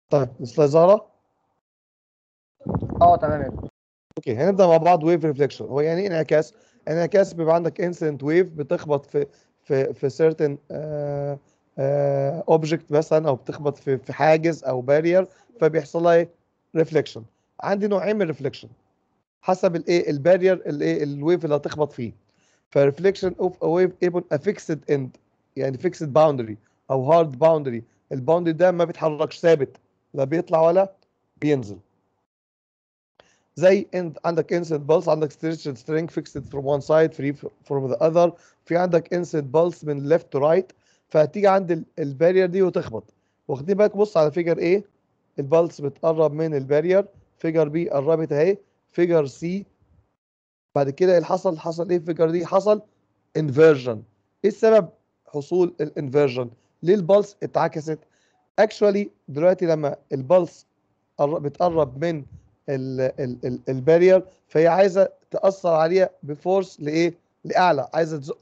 طيب مثل زهره اه تمام يا دكتور اوكي هنبدا مع بعض ويف ريفليكشن هو يعني ايه انعكاس انعكاس بيبقى عندك انسيدنت ويف بتخبط في في في سيرتن اوبجكت مثلا او بتخبط في في حاجز او بارير فبيحصل لها ايه ريفليكشن عندي نوعين من الريفليكشن حسب الايه البارير الايه الويف اللي هتخبط فيه فريفليكشن اوف ا ويف ايبون ا فيكسد اند يعني فيكسد باوندري او هارد باوندري الباوندري ده ما بيتحركش ثابت لا بيطلع ولا بينزل زي انت عندك انسنت بلس عندك ستريتش سترينج فيكسد فروم وان سايد فري فروم ذا اذر في عندك انسنت بلس من ليفت تو رايت فهتيجي عند البارير دي وتخبط واخدين بالك بص على فيجر ايه البلس بتقرب من البارير فيجر بي قربت اهي فيجر سي بعد كده ايه اللي حصل حصل ايه في فيجر دي حصل انفيرجن ايه السبب حصول الانفيرجن ليه البلس اتعكست اكشوالي دلوقتي لما البلس بتقرب من البارير فهي عايزه تاثر عليها بفورس لايه لاعلى عايزه تزق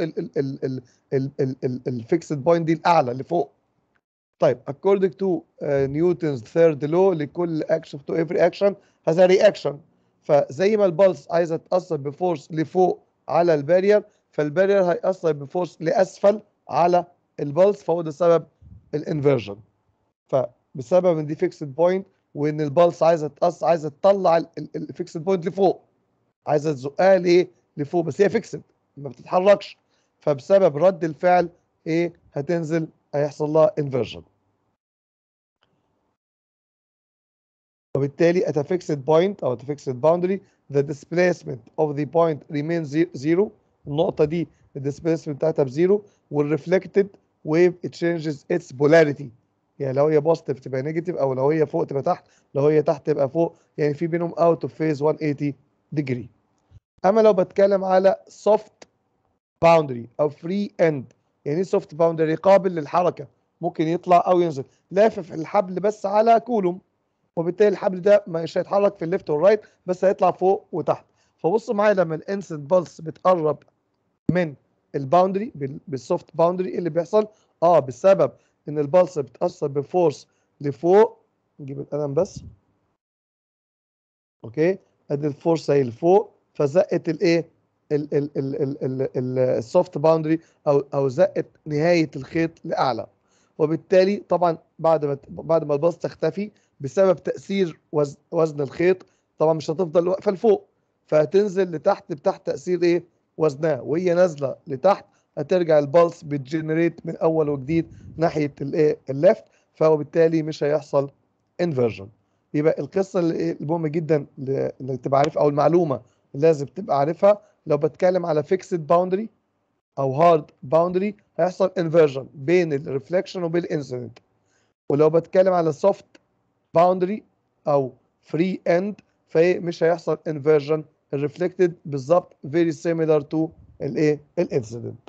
الفيكسد بوينت دي لاعلى لفوق طيب according to uh, Newton's third law لكل action to every action has a reaction فزي ما البلس عايزه تاثر بفورس لفوق على البارير فالبارير هيأثر بفورس لاسفل على البلس فهو ده سبب الانفيرجن فبسبب ان دي فيكسد بوينت وان البلس عايزه تقص عايزه تطلع الفيكسد بوينت لفوق عايزه تزقها لايه لفوق بس هي فيكسد ما بتتحركش فبسبب رد الفعل ايه هتنزل هيحصل لها انفيرجن وبالتالي at a fixed point او at a fixed boundary the displacement of the point remains zero النقطة دي الديسبيسمنت بتاعتها بزيرو والريفلكتد ويف it changes its polarity يعني لو هي بوزيتيف تبقى نيجاتيف او لو هي فوق تبقى تحت لو هي تحت تبقى فوق يعني في بينهم اوت اوف فيز 180 ديجري اما لو بتكلم على سوفت باوندري او فري اند يعني ايه سوفت باوندري قابل للحركه ممكن يطلع او ينزل لافف الحبل بس على كولوم وبالتالي الحبل ده مش هيتحرك في الليفت والرايت بس هيطلع فوق وتحت فبص معايا لما الانسنت بلس بتقرب من الباوندري بالسوفت باوندري ايه اللي بيحصل اه بسبب ان البلس بتاثر بفورس لفوق نجيب القلم بس اوكي ادي الفورس اهي لفوق فزقت الايه السوفت باوندري او او زقت نهايه الخيط لاعلى وبالتالي طبعا بعد ما بعد ما البلس تختفي بسبب تاثير وزن, وزن الخيط طبعا مش هتفضل واقفه لفوق فهتنزل لتحت بتحت تاثير ايه وزنها وهي نازله لتحت هترجع البلس بتجنريت من اول وجديد ناحيه الايه الليفت فبالتالي مش هيحصل انفرجن يبقى القصه المهمه جدا اللي تبقى عارفها او المعلومه اللي لازم تبقى عارفها لو بتكلم على فيكسد باوندري او هارد باوندري هيحصل انفرجن بين الريفلكشن وبين الانسيدنت ولو بتكلم على سوفت باوندري او فري اند فهي مش هيحصل انفرجن الريفلكتد بالظبط very similar to الايه الانسيدنت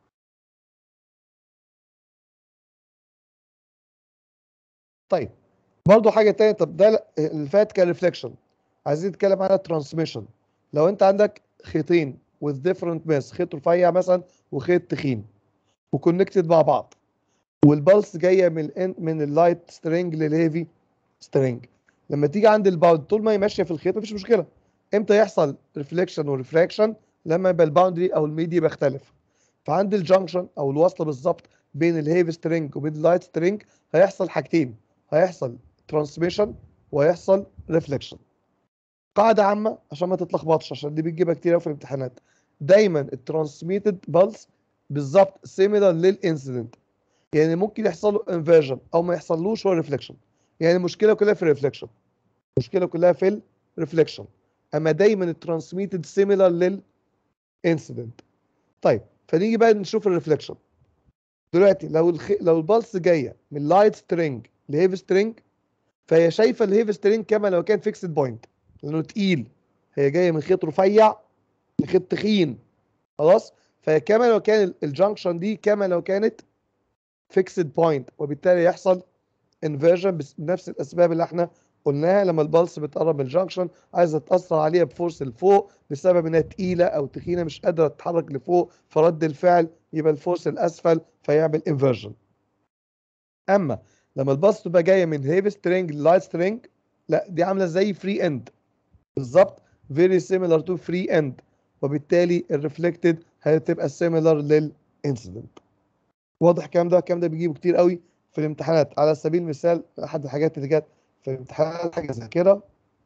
طيب برضو حاجه تانية طب ده اللي فات كان ريفليكشن عايزين نتكلم على ترانسميشن لو انت عندك خيطين with different mass خيط رفيع مثلا وخيط تخين وكونكتد مع بعض والبلس جايه من ال من اللايت سترينج للهيفي سترينج لما تيجي عند الباوند طول ما هي ماشيه في الخيط مفيش مشكله امتى يحصل ريفليكشن وريفراكشن لما يبقى الباوندري او الميدي بيختلف فعند الجنكشن او الوصله بالظبط بين الهيفي سترينج وبين اللايت سترينج هيحصل حاجتين هيحصل ترانسميشن وهيحصل ريفليكشن قاعده عامه عشان ما تتلخبطش عشان دي بتجيبها كتير قوي في الامتحانات دايما الترانسميتد بالس بالظبط سيميلر للانسيدنت يعني ممكن يحصل له انفيرجن او ما يحصلوش هو ريفليكشن يعني المشكله كلها في الريفليكشن المشكله كلها في الريفليكشن اما دايما الترانسميتد سيميلر للانسيدنت طيب فنيجي بقى نشوف الريفليكشن دلوقتي لو الخ... لو البلس جايه من لايت سترينج لهيفي سترينج فهي شايفه الهيفي سترينج كما لو كان فيكسد بوينت لانه تقيل هي جايه من خيط رفيع لخيط تخين خلاص فهي كما لو كان الجنكشن دي كما لو كانت فيكسد بوينت وبالتالي يحصل انفيرجن بنفس الاسباب اللي احنا قلناها لما البلس بتقرب من الجنكشن عايزه تاثر عليها بفورس لفوق بسبب انها تقيله او تخينه مش قادره تتحرك لفوق فرد الفعل يبقى الفورس الاسفل فيعمل انفيرجن اما لما الباص تبقى جايه من هيفي سترينج للايت سترينج لا دي عامله زي فري اند بالظبط very similar to free end وبالتالي الريفلكتد هتبقى similar للانسيدنت واضح الكلام ده الكلام ده بيجيبه كتير قوي في الامتحانات على سبيل المثال احد الحاجات اللي جت في الامتحانات حاجه زي كده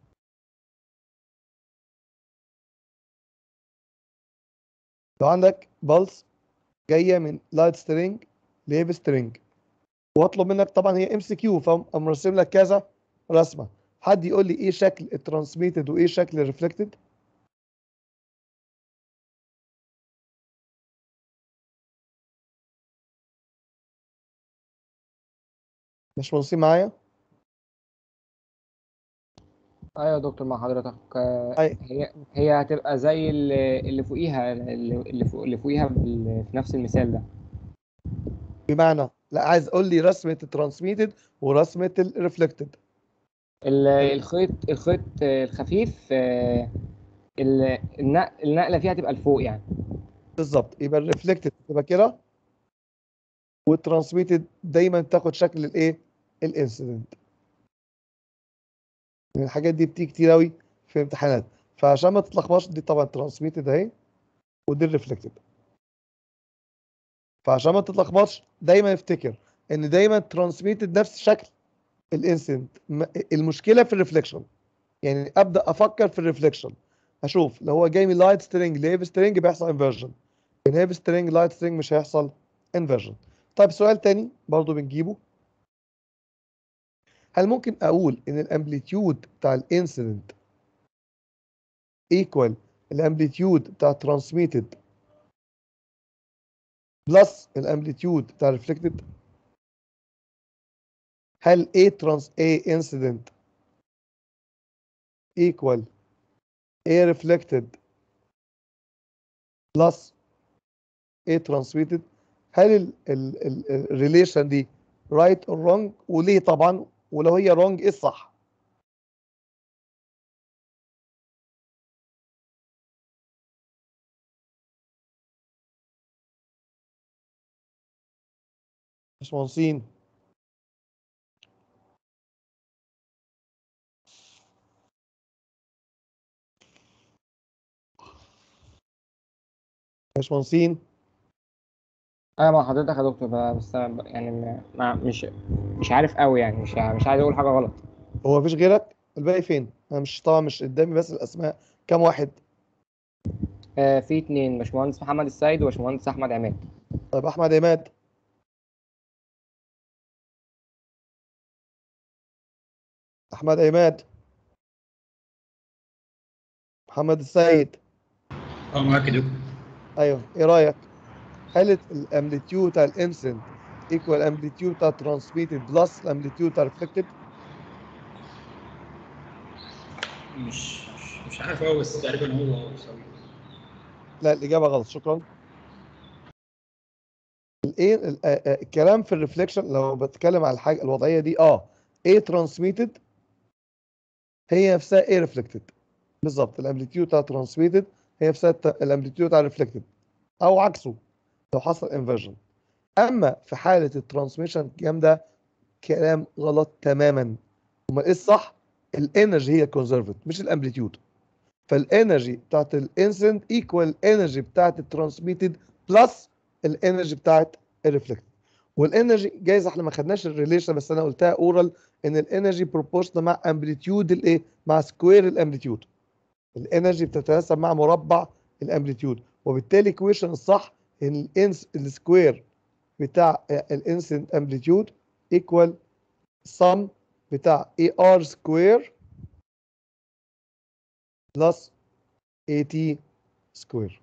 لو عندك بلس جايه من لايت سترينج لهيفي سترينج واطلب منك طبعا هي ام سي كيو فاقوم راسم لك كذا رسمه حد يقول لي ايه شكل الترانسميتد وايه شكل الريفلكتد مش مبصين معايا ايوه يا دكتور مع حضرتك آه، أي. هي هي هتبقى زي اللي اللي فوقيها اللي اللي فوق اللي فوقيها بال- في نفس المثال ده بمعنى لا عايز اقول لي رسمه الترانسميتد ورسمه الريفلكتد ال- الخيط الخيط آه، الخفيف آه، ال- النق- النقله فيها تبقى لفوق يعني بالظبط يبقى الريفلكتد تبقى كده والترانسميتد دايما تاخد شكل الايه الانسيدنت الحاجات دي بتيجي كتير قوي في الامتحانات فعشان ما تتلخبطش دي طبعا ترانسميتد اهي ودي الريفلكتد فعشان ما تتلخبطش دايما افتكر ان دايما ترانسميتد نفس شكل الانسيدنت المشكله في الريفليكشن يعني ابدا افكر في الريفليكشن اشوف لو هو جاي من لايت سترينج لهيفي سترينج بيحصل انفرجن من هيفي سترينج لايت سترينج مش هيحصل انفرجن طيب سؤال تاني برضو بنجيبه هل ممكن اقول ان الامبليتيود بتاع الانسيدنت ايكوال الامبليتيود بتاع الترانسميتد بلس الامبليتيود بتاع الريفلكتد هل A trans A incident equal A reflected plus A transmitted هل ال ال ال الريليشن دي right or wrong وليه طبعا ولو هي wrong ايه الصح مش مهندسين مش مهندسين ايوه مع حضرتك يا دكتور ب- بس أنا ب- يعني م- مع مش مش عارف قوي يعني مش ع- مش عايز اقول حاجه غلط هو مفيش غيرك الباقي فين انا مش طبعا مش قدامي بس الاسماء كام واحد آه، في اتنين باشمهندس محمد السيد وباشمهندس احمد عماد طيب احمد عماد احمد عماد محمد السيد اه معاك يا دكتور ايوه ايه رايك هل الامبليتيود بتاع الانسنت ايكوال امبليتيود بتاع ترانسميتد بلس الامبليتيود بتاع ريفلكتد مش مش مش عارف قوي بس تقريبا هو مساوي لا الاجابه غلط شكرا الايه ال- آه، آه، الكلام في الريفليكشن لو بتكلم على الحاجه الوضعيه دي اه A transmitted هي نفسها A reflected بالظبط الامبليتيود بتاع transmitted هي نفسها الت- الامبليتيود بتاع reflected او عكسه لو حصل انفرجن اما في حاله الترانسميشن الكلام ده كلام غلط تماما امال ايه الصح الانرجي هي كونزرفد مش الامبليتيود فالانرجي بتاعت الانسنت ايكوال الانرجي بتاعت الترانسميتد بلس الانرجي بتاعت الريفلكتد والانرجي جايز احنا ما خدناش الريليشن بس انا قلتها اورال ان الانرجي بروبورشنال مع امبليتيود الايه مع سكوير الامبليتيود الانرجي بتتناسب مع مربع الامبليتيود وبالتالي الايكويشن الصح ان الانس السكوير بتاع الانسنت امبليتيود ايكوال sum بتاع اي ار سكوير بلس اي تي سكوير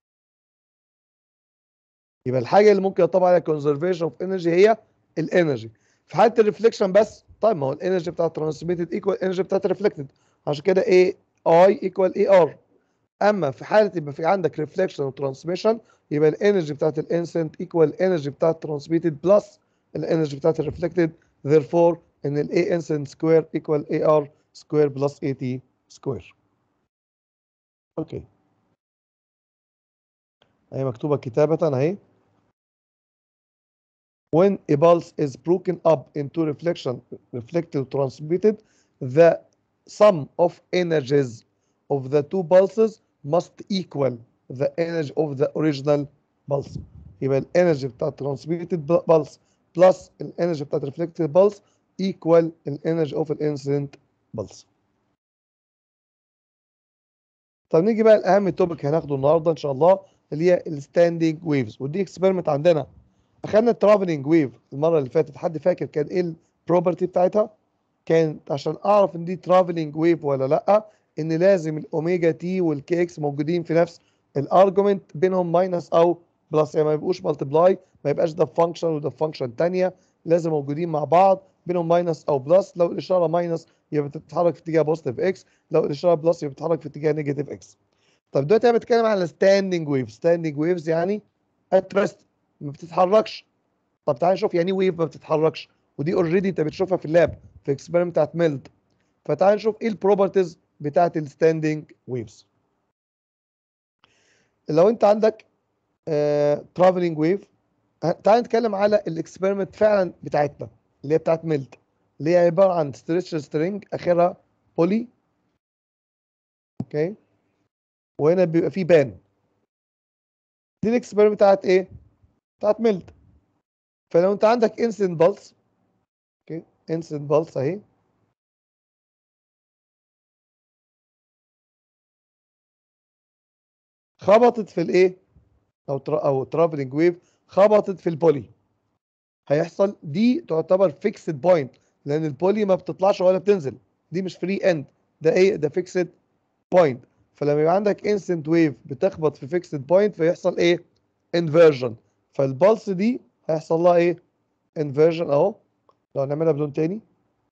يبقى الحاجه اللي ممكن اطبق عليها كونزرفيشن اوف انرجي هي الانرجي في حاله الريفليكشن بس طيب ما هو الانرجي بتاعت ترانسميتد ايكوال الانرجي بتاعت ريفلكتد عشان كده اي اي ايكوال اي ار اما في حاله يبقى في عندك ريفليكشن وترانسميشن يبقى الانرجي بتاعت الانسنت ايكوال الانرجي بتاعت ترانسميتد بلس الانرجي بتاعت الريفلكتد therefore ان الاي انسنت سكوير ايكوال اي ار سكوير بلس اي تي سكوير اوكي هي مكتوبه كتابه اهي when a pulse is broken up into reflection reflected transmitted the sum of energies of the two pulses must equal the energy of the original pulse يبقى الانرجي بتاعت transmitted pulse plus الانرجي بتاعت reflected pulse equal الانرجي of الانسيدنت pulse طب نيجي بقى لاهم توبيك هناخده النهارده ان شاء الله اللي هي الستاندنج ويفز ودي اكسبيرمنت عندنا اخدنا الترافلنج ويف المره اللي فاتت حد فاكر كان ايه البروبرتي بتاعتها كانت عشان اعرف ان دي ترافلنج ويف ولا لا ان لازم الاوميجا تي والكي اكس موجودين في نفس الارجيومنت بينهم ماينس او بلس يعني ما يبقوش مالتبلاي ما يبقاش ده فانكشن وده فانكشن ثانيه لازم موجودين مع بعض بينهم ماينس او بلس لو الاشاره ماينس يبقى بتتحرك في اتجاه بوزيتيف اكس لو الاشاره بلس يبقى بتتحرك في اتجاه نيجاتيف اكس طب دلوقتي انا بتكلم عن الستاندنج ويف ستاندنج ويفز يعني اترست ما بتتحركش طب تعالى نشوف يعني ايه ويف ما بتتحركش ودي اوريدي انت بتشوفها في اللاب في اكسبيرمنت بتاعت ميلد فتعال نشوف ايه البروبرتيز بتاعت الستاندنج ويفز لو انت عندك ترافلنج ويف تعال نتكلم على الاكسبيرمنت فعلا بتاعتنا اللي هي بتاعت ميلد اللي هي عباره عن ستريتش سترينج اخرها بولي اوكي وهنا بيبقى فيه بان دي الاكسبيرمنت بتاعت ايه؟ بتاعت ميلد فلو انت عندك انسنت بالس اوكي انسنت بالس اهي خبطت في الايه؟ او ترا او ترافلنج ويف خبطت في البولي هيحصل دي تعتبر فيكسد بوينت لان البولي ما بتطلعش ولا بتنزل دي مش فري اند ده ايه ده فيكسد بوينت فلما يبقى عندك انستنت ويف بتخبط في فيكسد بوينت فيحصل ايه انفيرجن فالبلس دي هيحصل لها ايه انفيرجن اهو لو نعملها بدون تاني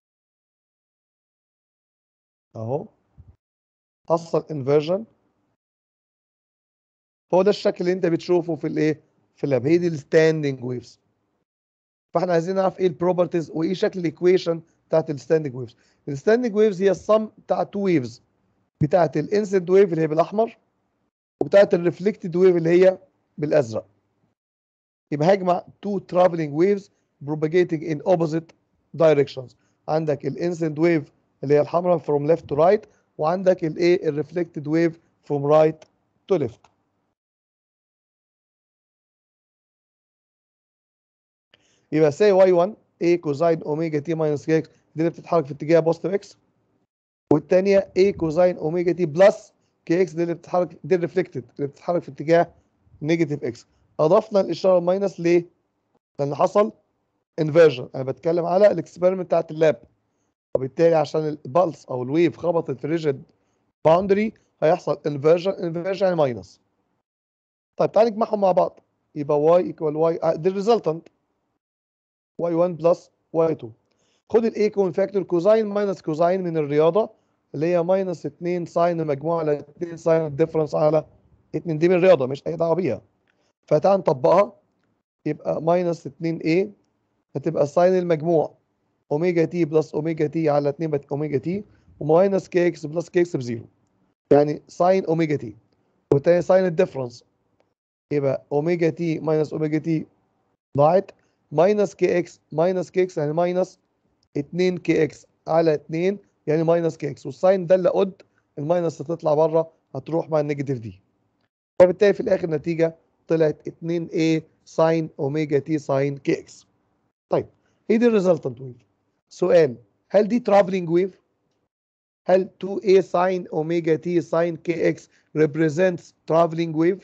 اهو حصل انفيرجن هو ده الشكل اللي انت بتشوفه في الايه في اللاب هي دي الستاندنج ويفز فاحنا عايزين نعرف ايه البروبرتيز وايه شكل الايكويشن بتاعت الستاندنج ويفز الستاندنج ويفز هي الصم بتاع تو ويفز بتاعت الانسنت ويف اللي هي بالاحمر وبتاعت الريفلكتد ويف اللي هي بالازرق يبقى هجمع two traveling waves propagating in opposite directions عندك الانسنت ويف اللي هي الحمراء from left to right وعندك الايه الريفلكتد ويف from right to left يبقى say y1 a cosine omega t minus kx دي اللي بتتحرك في اتجاه بوزيتيف اكس والثانيه a cosine omega t بلس kx دي اللي بتتحرك دي الريفلكتد اللي بتتحرك في اتجاه نيجاتيف اكس اضفنا الاشاره ماينس ليه؟ لان حصل انفيرجن انا بتكلم على الاكسبيرمنت بتاعت اللاب وبالتالي عشان البلس او الويف خبطت في ريجيد باوندري هيحصل انفيرجن انفيرجن يعني ماينس طيب تعالى نجمعهم مع بعض يبقى y equal y دي الريزلتنت y1 بلس y2 خد الاي كون فاكتور كوزاين ماينس كوزاين من الرياضه اللي هي ماينس 2 ساين المجموع على 2 ساين الديفرنس على 2 دي من الرياضه مش اي دعوه بيها فتعال نطبقها يبقى ماينس 2 a هتبقى ساين المجموع اوميجا تي بلس اوميجا تي على 2 بت اوميجا تي وماينس كي اكس بلس كي اكس بزيرو يعني ساين اوميجا تي والتاني ساين الديفرنس يبقى اوميجا تي ماينس اوميجا تي ضاعت ماينس كي اكس ماينس كي اكس يعني ماينس 2 كي اكس على 2 يعني ماينس كي اكس والساين ده اللي قد الماينس هتطلع بره هتروح مع النيجاتيف دي وبالتالي في الاخر النتيجه طلعت 2 a ساين اوميجا تي ساين كي اكس طيب هي دي الريزلتنت ويف سؤال هل دي ترافلينج ويف هل 2a ساين اوميجا تي ساين كي اكس represents traveling wave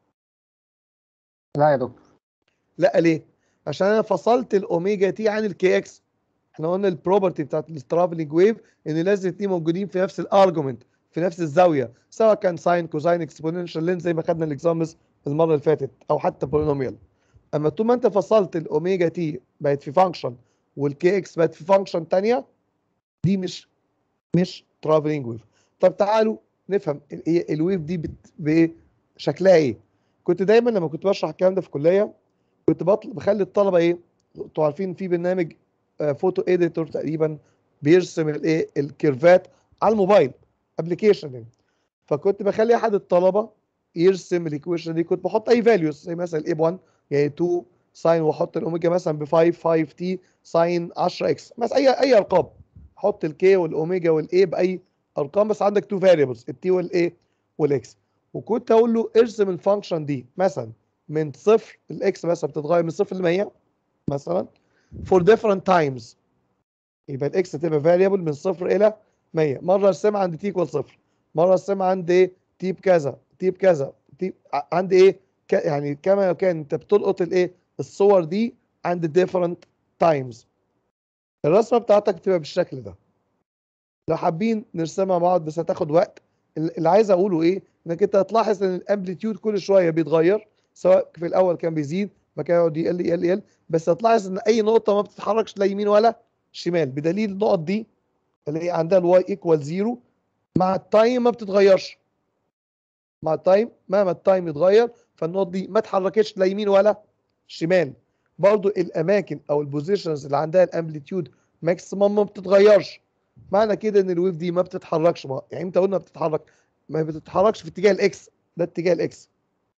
لا يا دكتور لا ليه عشان انا فصلت الاوميجا تي عن الكي اكس احنا قلنا البروبرتي بتاعت الترافلينج ويف ان لازم الاثنين موجودين في نفس الارجيومنت في نفس الزاويه سواء كان ساين كوزاين اكسبوننشال لين زي ما خدنا الاكزامبلز المره اللي فاتت او حتى بولينوميال اما طول ما انت فصلت الاوميجا تي بقت في فانكشن والكي اكس بقت في فانكشن ثانيه دي مش مش ترافلينج ويف طب تعالوا نفهم ال- الويف دي بت- بايه شكلها ايه كنت دايما لما كنت بشرح الكلام ده في الكليه كنت بطل بخلي الطلبه ايه انتوا عارفين في برنامج آه، فوتو اديتور تقريبا بيرسم الايه الكيرفات على الموبايل ابلكيشن يعني فكنت بخلي احد الطلبه يرسم الايكويشن دي كنت بحط اي فاليوز زي مثلا الاي 1 يعني 2 ساين واحط الاوميجا مثلا ب 5 5 تي ساين 10 اكس مثلا اي اي ارقام حط الكي والاوميجا والاي باي ارقام بس عندك تو فاريبلز التي والاي والاكس وكنت اقول له ارسم الفانكشن دي مثلا من صفر الاكس مثلا بتتغير من صفر ل 100 مثلا for different times يبقى الاكس تبقى فاريبل من صفر الى 100 مره ارسمها عند تي ايكوال صفر مره ارسمها عند ايه تي بكذا تي بكذا تي ع- عند ايه ك... يعني كما لو كان انت بتلقط الايه الصور دي عند different times الرسمه بتاعتك بتبقى بالشكل ده لو حابين نرسمها مع بعض بس هتاخد وقت ال- اللي عايز اقوله ايه انك انت هتلاحظ ان الامبليتيود كل شويه بيتغير سواء في الاول كان بيزيد بعد كده يقعد يقل يقل يقل بس هتلاحظ ان اي نقطه ما بتتحركش لا يمين ولا شمال بدليل النقط دي اللي هي عندها الواي ايكوال زيرو مع التايم ما بتتغيرش مع التايم مهما التايم يتغير فالنقط دي ما اتحركتش لا يمين ولا شمال برضو الاماكن او البوزيشنز اللي عندها الامبليتيود ماكسيمم ما بتتغيرش معنى كده ان الويف دي ما بتتحركش ما يعني انت قلنا بتتحرك ما بتتحركش في اتجاه الاكس ده اتجاه الاكس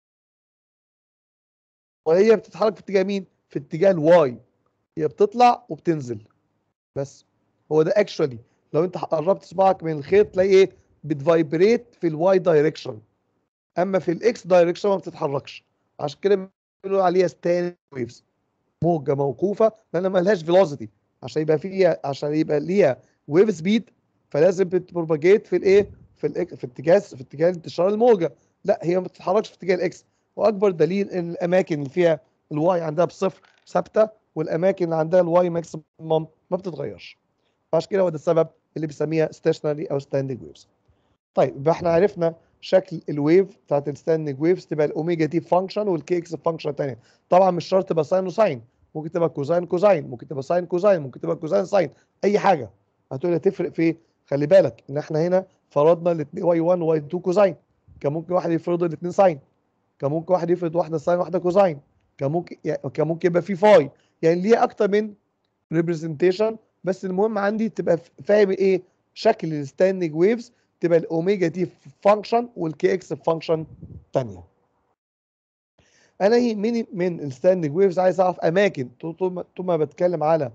وهي بتتحرك في اتجاه مين في اتجاه الواي هي بتطلع وبتنزل بس هو ده اكشولي لو انت قربت صباعك من الخيط تلاقي ايه بتفايبريت في الواي دايركشن اما في الاكس دايركشن ما بتتحركش عشان كده بيقولوا عليها ستاند ويفز موجه موقوفه لان ما لهاش فيلوسيتي عشان يبقى فيها عشان يبقى ليها ويف سبيد فلازم بتبروباجيت في الايه في الإك... في اتجاه في اتجاه انتشار الموجه لا هي ما بتتحركش في اتجاه الاكس واكبر دليل ان الاماكن اللي فيها الواي عندها بصفر ثابته والاماكن اللي عندها الواي ماكسيمم ما بتتغيرش فعشان كده هو ده السبب اللي بنسميها ستيشنري او ستاندنج ويفز طيب يبقى احنا عرفنا شكل الويف بتاعت الستاندنج ويفز تبقى الاوميجا تي فانكشن والكي اكس فانكشن ثانيه طبعا مش شرط تبقى ساين وساين ممكن تبقى كوزاين كوزاين ممكن تبقى ساين كوزاين ممكن تبقى كوزاين ساين اي حاجه هتقول هتفرق في إيه؟ خلي بالك ان احنا هنا فرضنا الاثنين واي 1 واي 2 كوزاين كان ممكن واحد يفرض الاثنين ساين كان ممكن واحد يفرض واحده ساين واحده كوزاين كان ممكن يعني كان ممكن يبقى في فاي يعني ليه اكتر من ريبريزنتيشن بس المهم عندي تبقى فاهم ايه شكل الستاندنج ويفز تبقى الاوميجا تي فانكشن والكي اكس فانكشن ثانيه انا يهمني من الستاندنج ويفز عايز اعرف اماكن طول طول ما- طول ما بتكلم على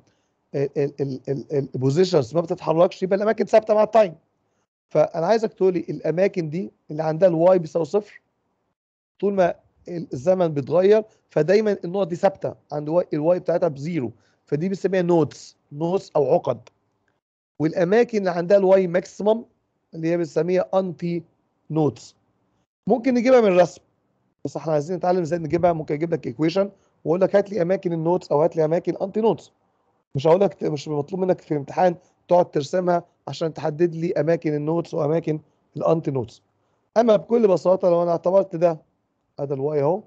البوزيشنز ما بتتحركش يبقى الاماكن ثابته مع التايم فانا عايزك تقول لي الاماكن دي اللي عندها الواي بيساوي صفر طول ما الزمن بيتغير فدايما النقط دي ثابته عند واي الواي بتاعتها بزيرو فدي بنسميها نودز نودز او عقد والاماكن اللي عندها الواي ماكسيمم اللي هي بنسميها انتي نودز ممكن نجيبها من الرسم بس احنا عايزين نتعلم ازاي نجيبها ممكن اجيب لك ايكويشن واقول لك هات لي اماكن النودز او هات لي اماكن انتي نودز مش هقول لك مش مطلوب منك في الامتحان تقعد ترسمها عشان تحدد لي اماكن النودز واماكن الانتي نودز اما بكل بساطه لو انا اعتبرت ده ادي الواي اهو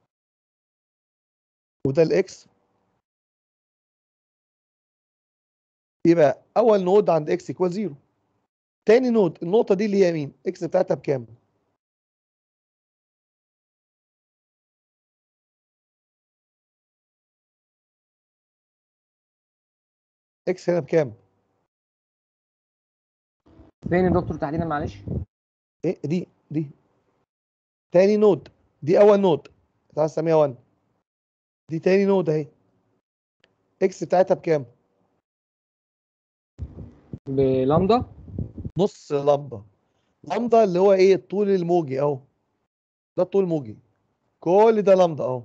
وده الاكس يبقى اول نود عند اكس ايكوال زيرو تاني نود النقطه دي اللي هي مين اكس بتاعتها بكام اكس هنا بكام فين يا دكتور تحديدا معلش ايه دي دي تاني نود دي اول نود تعال نسميها 1 دي تاني نود اهي اكس بتاعتها بكام بلامدا نص لمبه لمبه اللي هو ايه الطول الموجي اهو ده الطول الموجي كل ده لمبه اهو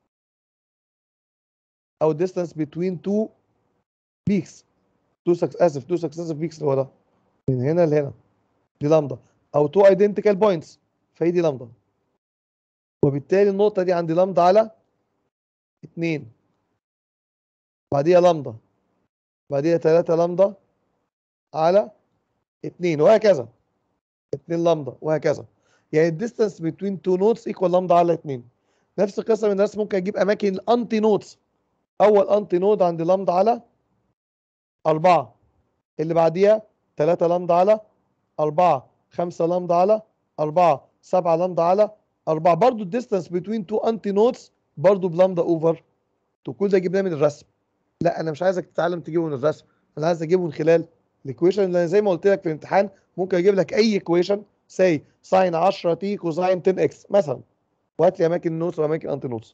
او distance between two peaks two suc- اسف two successive peaks اللي هو ده من هنا لهنا دي لمبه او two identical points فهي دي لمبه وبالتالي النقطه دي عندي لمبه على اتنين بعديها لمبه بعديها تلاتة لمبه على اتنين وهكذا اتنين لمبه وهكذا يعني الديستانس بين تو نوتس ايكوال لمبه على اتنين نفس القصه من الناس ممكن اجيب اماكن الانتي نوتس اول انتي نود عند لمبه على أربعة اللي بعديها تلاتة لمبه على أربعة خمسة لمبه على أربعة سبعة لمبه على أربعة برضو الديستانس بين تو انتي نودز برضو بلمبه اوفر تو كل ده جبناه من الرسم لا انا مش عايزك تتعلم تجيبه من الرسم انا عايز اجيبه من خلال الايكويشن لان زي ما قلت لك في الامتحان ممكن اجيب لك اي ايكويشن سي ساين 10 تي كوزاين 10 اكس مثلا وهات لي اماكن نوتس واماكن انتي نوتس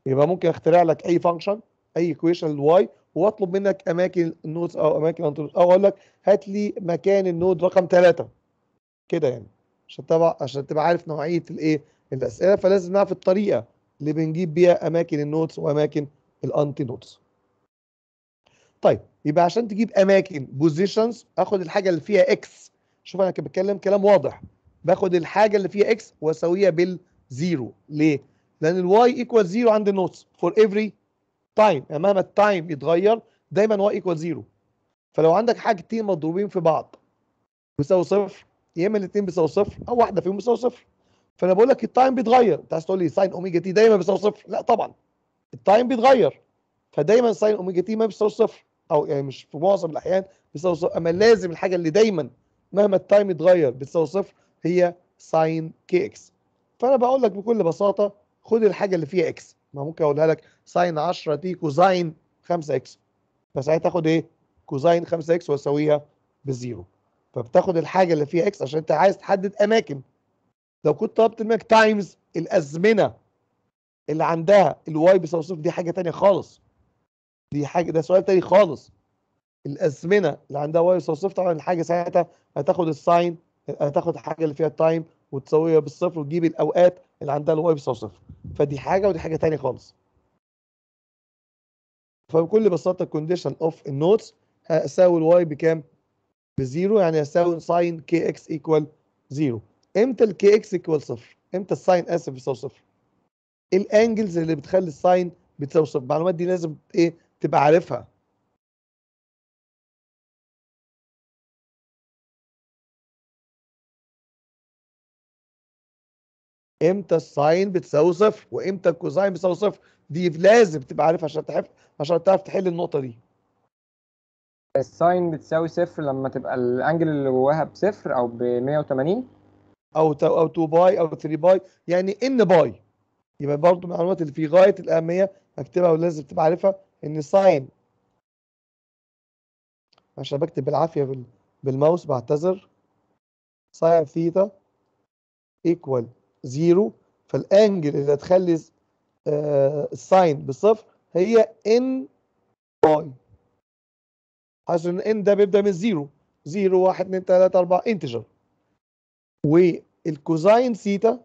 يبقى ممكن اخترع لك اي فانكشن اي ايكويشن للواي واطلب منك اماكن النودز او اماكن الانترودز او اقول لك هات لي مكان النود رقم ثلاثة كده يعني عشان تبع عشان تبقى عارف نوعيه الايه الاسئله فلازم نعرف الطريقه اللي بنجيب بيها اماكن النودز واماكن الانتي نودز طيب يبقى عشان تجيب اماكن بوزيشنز اخد الحاجه اللي فيها اكس شوف انا كده بتكلم كلام واضح باخد الحاجه اللي فيها اكس واسويها بالزيرو ليه لان الواي ايكوال زيرو عند النودز فور افري تايم يعني مهما التايم يتغير دايما واي ايكوال زيرو فلو عندك حاجتين مضروبين في بعض بيساوي صفر يا اما الاثنين بيساوي صفر او واحده فيهم بيساوي صفر فانا بقول لك التايم بيتغير انت عايز تقول لي ساين اوميجا تي دايما بيساوي صفر لا طبعا التايم بيتغير فدايما ساين اوميجا تي ما بيساوي صفر او يعني مش في معظم الاحيان بيساوي صفر اما لازم الحاجه اللي دايما مهما التايم يتغير بتساوي صفر هي ساين كي اكس فانا بقول لك بكل بساطه خد الحاجه اللي فيها اكس ما ممكن اقولها لك ساين 10 تي كوزاين 5 اكس فساعتها تاخد ايه كوزاين 5 اكس واسويها بالزيرو فبتاخد الحاجه اللي فيها اكس عشان انت عايز تحدد اماكن لو كنت طلبت منك تايمز الازمنه اللي عندها الواي بيساوي صفر دي حاجه تانية خالص دي حاجه ده سؤال تاني خالص الازمنه اللي عندها واي بيساوي صفر طبعا الحاجه ساعتها هتاخد الساين هتاخد الحاجه اللي فيها التايم وتسويها بالصفر وتجيب الاوقات اللي عندها الواي بيساوي صفر فدي حاجه ودي حاجه تانية خالص فبكل بساطه الكونديشن اوف النوتس هساوي الواي بكام؟ بزيرو يعني هساوي ساين كي اكس ايكوال زيرو امتى الكي اكس ايكوال صفر؟ امتى الساين اسف بيساوي صفر؟ الانجلز اللي بتخلي الساين بتساوي صفر المعلومات دي لازم ايه تبقى عارفها امتى الساين بتساوي صفر وامتى الكوزاين بتساوي صفر دي لازم تبقى عارفها عشان تحف عشان تعرف تحل النقطه دي الساين بتساوي صفر لما تبقى الانجل اللي جواها بصفر او ب 180 او تو او 2 باي او 3 باي يعني ان باي يبقى برضو من المعلومات اللي في غايه الاهميه اكتبها ولازم تبقى عارفها ان ساين عشان بكتب بالعافيه بال... بالماوس بعتذر ساين ثيتا ايكوال زيرو فالانجل اللي هتخلي آه الساين بصفر هي ان باي عشان ان ده بيبدا من زيرو زيرو واحد اتنين تلاته اربعه انتجر والكوزاين ثيتا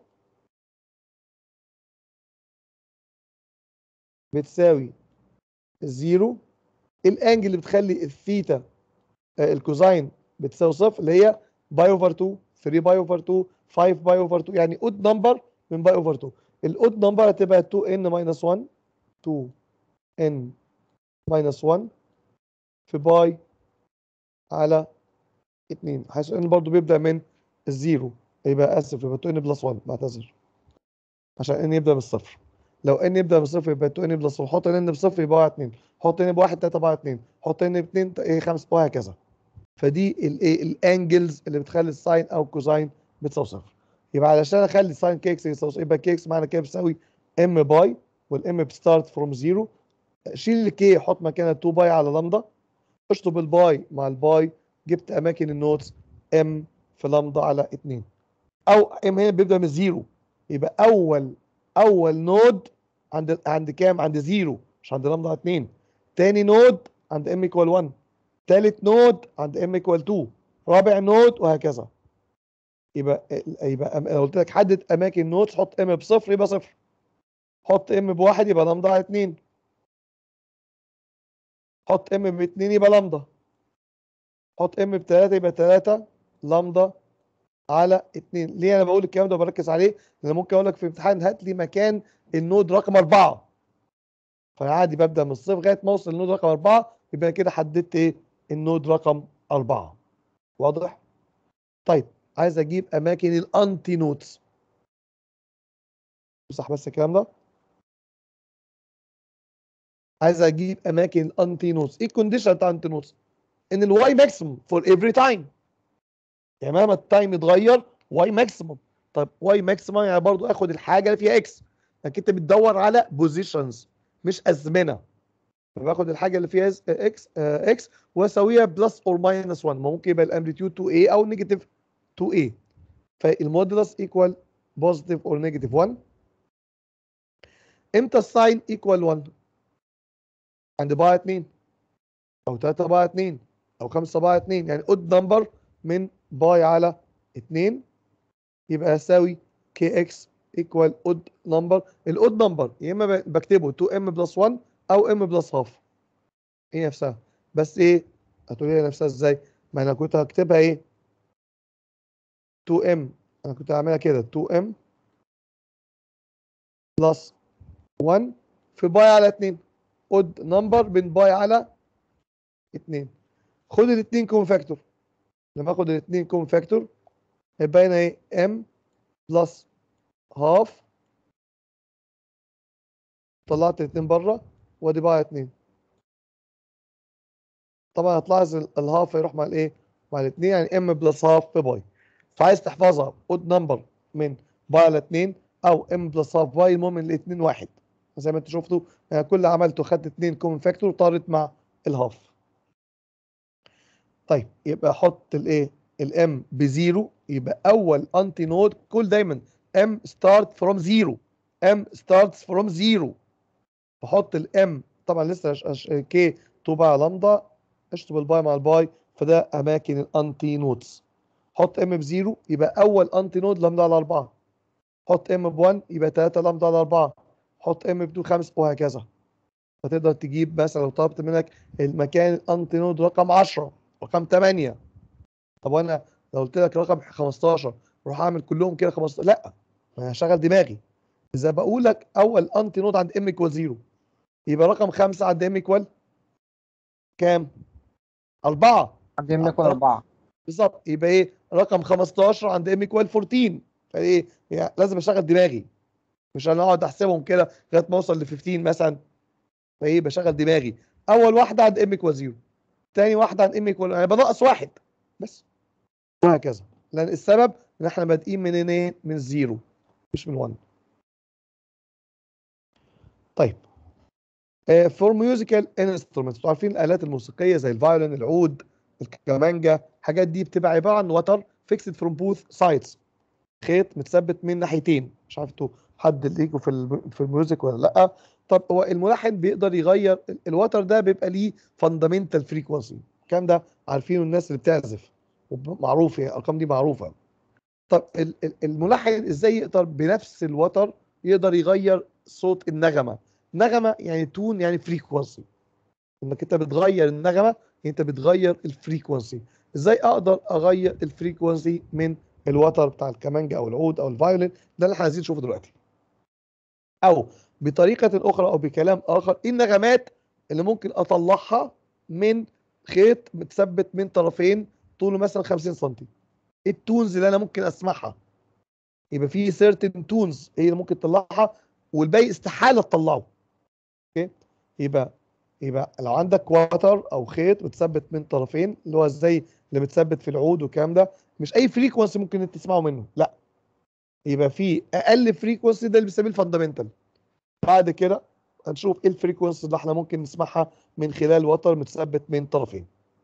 بتساوي زيرو الانجل اللي بتخلي الثيتا آه الكوزاين بتساوي صفر اللي هي باي اوفر 2 3 باي اوفر 2 5 باي اوفر 2 يعني اود نمبر من باي اوفر 2 الاود نمبر هتبقى 2 ان ماينس 1 2 ان ماينس 1 في باي على 2 حيث ان برضو بيبدا من الزيرو يبقى اسف يبقى 2 ان بلس 1 بعتذر عشان ان يبدا بالصفر لو ان يبدا بالصفر يبقى 2 ان بلس 1 حط ان بصفر يبقى 2 حط ان بواحد 3 بقى 2 حط ان ب 2 ايه 5 وهكذا فدي الايه الانجلز اللي بتخلي الساين او الكوزاين بتساوي صفر يبقى علشان اخلي ساين كي اكس يساوي صفر يبقى كي اكس معنى كده بتساوي ام باي والام بتستارت فروم زيرو شيل الكي حط مكانها 2 باي على لامدا اشطب الباي مع الباي جبت اماكن النوتس ام في لامدا على 2 او ام هنا بيبدا من زيرو يبقى اول اول نود عند عند كام عند زيرو مش عند لامدا 2 تاني نود عند ام ايكوال 1 تالت نود عند ام ايكوال 2 رابع نود وهكذا يبقى يبقى انا قلت لك حدد اماكن النودز حط ام بصفر يبقى صفر حط ام بواحد يبقى لامدا على 2 حط ام باتنين يبقى لامدا حط ام بتلاتة يبقى تلاتة لامدا على اتنين ليه انا بقول الكلام ده وبركز عليه لان ممكن اقول لك في امتحان هات لي مكان النود رقم أربعة فعادي ببدأ من الصفر لغاية ما اوصل للنود رقم أربعة يبقى كده حددت ايه النود رقم أربعة واضح؟ طيب عايز اجيب اماكن الانتي نودز امسح بس الكلام ده عايز اجيب اماكن الانتي نودز ايه الكونديشن بتاع الانتي نودز ان الواي ماكسيموم فور افري تايم يعني مهما التايم يتغير واي ماكسيموم طيب واي ماكسيموم يعني برضو اخد الحاجه اللي فيها اكس لكن انت بتدور على بوزيشنز مش ازمنه باخد الحاجه اللي فيها اكس اكس واسويها بلس اور ماينس 1 ممكن يبقى الامبليتيود 2a او نيجاتيف 2a فالمودولس ايكوال بوزيتيف اور نيجاتيف 1 امتى الساين ايكوال 1 عند باي 2 او 3 باي 2 او 5 باي 2 يعني اود نمبر من باي على 2 يبقى يساوي كي اكس ايكوال اود نمبر الاود نمبر يا اما ب- بكتبه 2 ام بلس 1 او ام بلس هاف هي نفسها بس ايه هتقولي لي نفسها ازاي ما انا كنت هكتبها ايه 2 ام انا كنت هعملها كده 2 ام بلس 1 في باي على 2 اود نمبر من باي على 2 خد الاثنين كوم فاكتور لما اخد الاثنين كوم فاكتور هيبقى هنا ايه ام بلس هاف طلعت الاثنين بره وادي بقى اتنين طبعا هتلاحظ ال- الهاف هيروح مع الايه مع الاثنين يعني ام بلس هاف في باي فعايز تحفظها اود نمبر من باي على 2 او ام بلس هاف باي المهم ان الاثنين واحد زي ما انتوا شفتوا يعني كل اللي عملته خدت اثنين كومن فاكتور طارت مع الهاف طيب يبقى احط الايه الام بزيرو يبقى اول انتي نود كل دايما ام ستارت فروم زيرو ام ستارتس فروم زيرو بحط الام طبعا لسه أش أش كي 2 بقى لامدا اشطب الباي مع الباي فده اماكن الانتي نودز حط ام بزيرو يبقى اول انتي نود لامدا على 4 حط ام ب1 يبقى 3 لامدا على 4 حط ام ب2 5 وهكذا فتقدر تجيب مثلا لو طلبت منك المكان الانتي نود رقم 10 رقم 8 طب وانا لو قلت لك رقم 15 روح اعمل كلهم كده 15 لا ما انا هشغل دماغي اذا بقول لك اول انتي نود عند ام ايكوال 0 يبقى رقم 5 عند ام ايكوال كام؟ 4 عندي يملك ولا أربعة بالظبط يبقى ايه رقم 15 عند ام ايكوال 14 فايه يعني لازم اشغل دماغي مش انا اقعد احسبهم كده لغايه ما اوصل ل 15 مثلا فايه بشغل دماغي اول واحده عند ام ايكوال 0 تاني واحده عند ام ايكوال يعني بنقص واحد بس وهكذا لان السبب ان احنا بادئين من ايه من الزيرو مش من 1 طيب فور ميوزيكال انسترومنتس انتوا عارفين الالات الموسيقيه زي الفايولين العود الكمانجا الحاجات دي بتبقى عباره عن وتر فيكسد فروم بوث سايدز خيط متثبت من ناحيتين مش عارف انتوا حد ليكوا في الم- في الميوزك ولا لا طب هو الملحن بيقدر يغير ال- الوتر ده بيبقى ليه فاندامنتال فريكونسي الكلام ده عارفينه الناس اللي بتعزف وب- معروف يعني الارقام دي معروفه طب ال- ال- الملحن ازاي يقدر بنفس الوتر يقدر يغير صوت النغمه نغمه يعني تون يعني فريكونسي انك انت بتغير النغمه يعني انت بتغير الفريكونسي ازاي اقدر اغير الفريكونسي من الوتر بتاع الكمانجا او العود او الفايولين ده اللي احنا عايزين نشوفه دلوقتي او بطريقه اخرى او بكلام اخر ايه النغمات اللي ممكن اطلعها من خيط متثبت من طرفين طوله مثلا 50 سم ايه التونز اللي انا ممكن اسمعها يبقى في سيرتن تونز هي اللي ممكن تطلعها والباقي استحاله تطلعه اوكي يبقى يبقى لو عندك وتر او خيط متثبت من طرفين اللي هو زي اللي متثبت في العود والكلام ده مش اي فريكونسي ممكن انت تسمعه منه لا يبقى في اقل فريكونسي ده اللي بنسميه الفاندامنتال بعد كده هنشوف ايه الفريكونسي اللي احنا ممكن نسمعها من خلال وتر متثبت من طرفين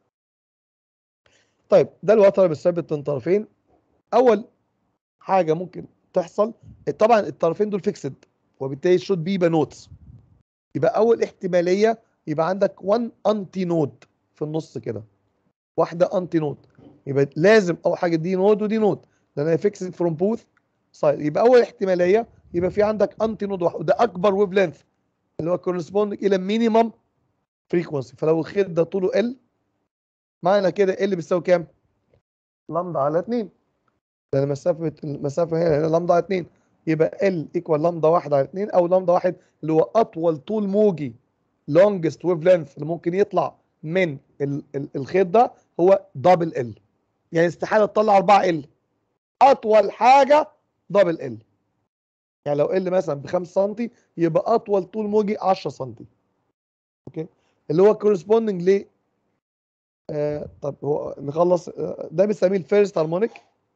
طيب ده الوتر متثبت من طرفين اول حاجه ممكن تحصل طبعا الطرفين دول فيكسد وبالتالي شود بي نوتس يبقى اول احتماليه يبقى عندك 1 انتي نود في النص كده واحده انتي نود يبقى لازم اول حاجه دي نود ودي نود لان هي فيكسد فروم بوث سايد يبقى اول احتماليه يبقى في عندك انتي نود واحد وده اكبر ويف لينث اللي هو كورسبوند الى مينيمم فريكونسي فلو الخيط ده طوله ال معنى كده ال بيساوي كام؟ لامدا على 2 لان مسافه المسافه هنا هنا لامدا على 2 يبقى ال ايكوال لامدا 1 على 2 او لامدا 1 اللي هو اطول طول موجي لونجست ويف لينث اللي ممكن يطلع من ال ال الخيط ده هو دبل ال يعني استحاله تطلع 4 ال اطول حاجه دبل ال يعني لو ال مثلا ب 5 سم يبقى اطول طول موجي 10 سم اوكي اللي هو كورسبوندنج ل آه طب هو نخلص آه ده بنسميه الفيرست هارمونيك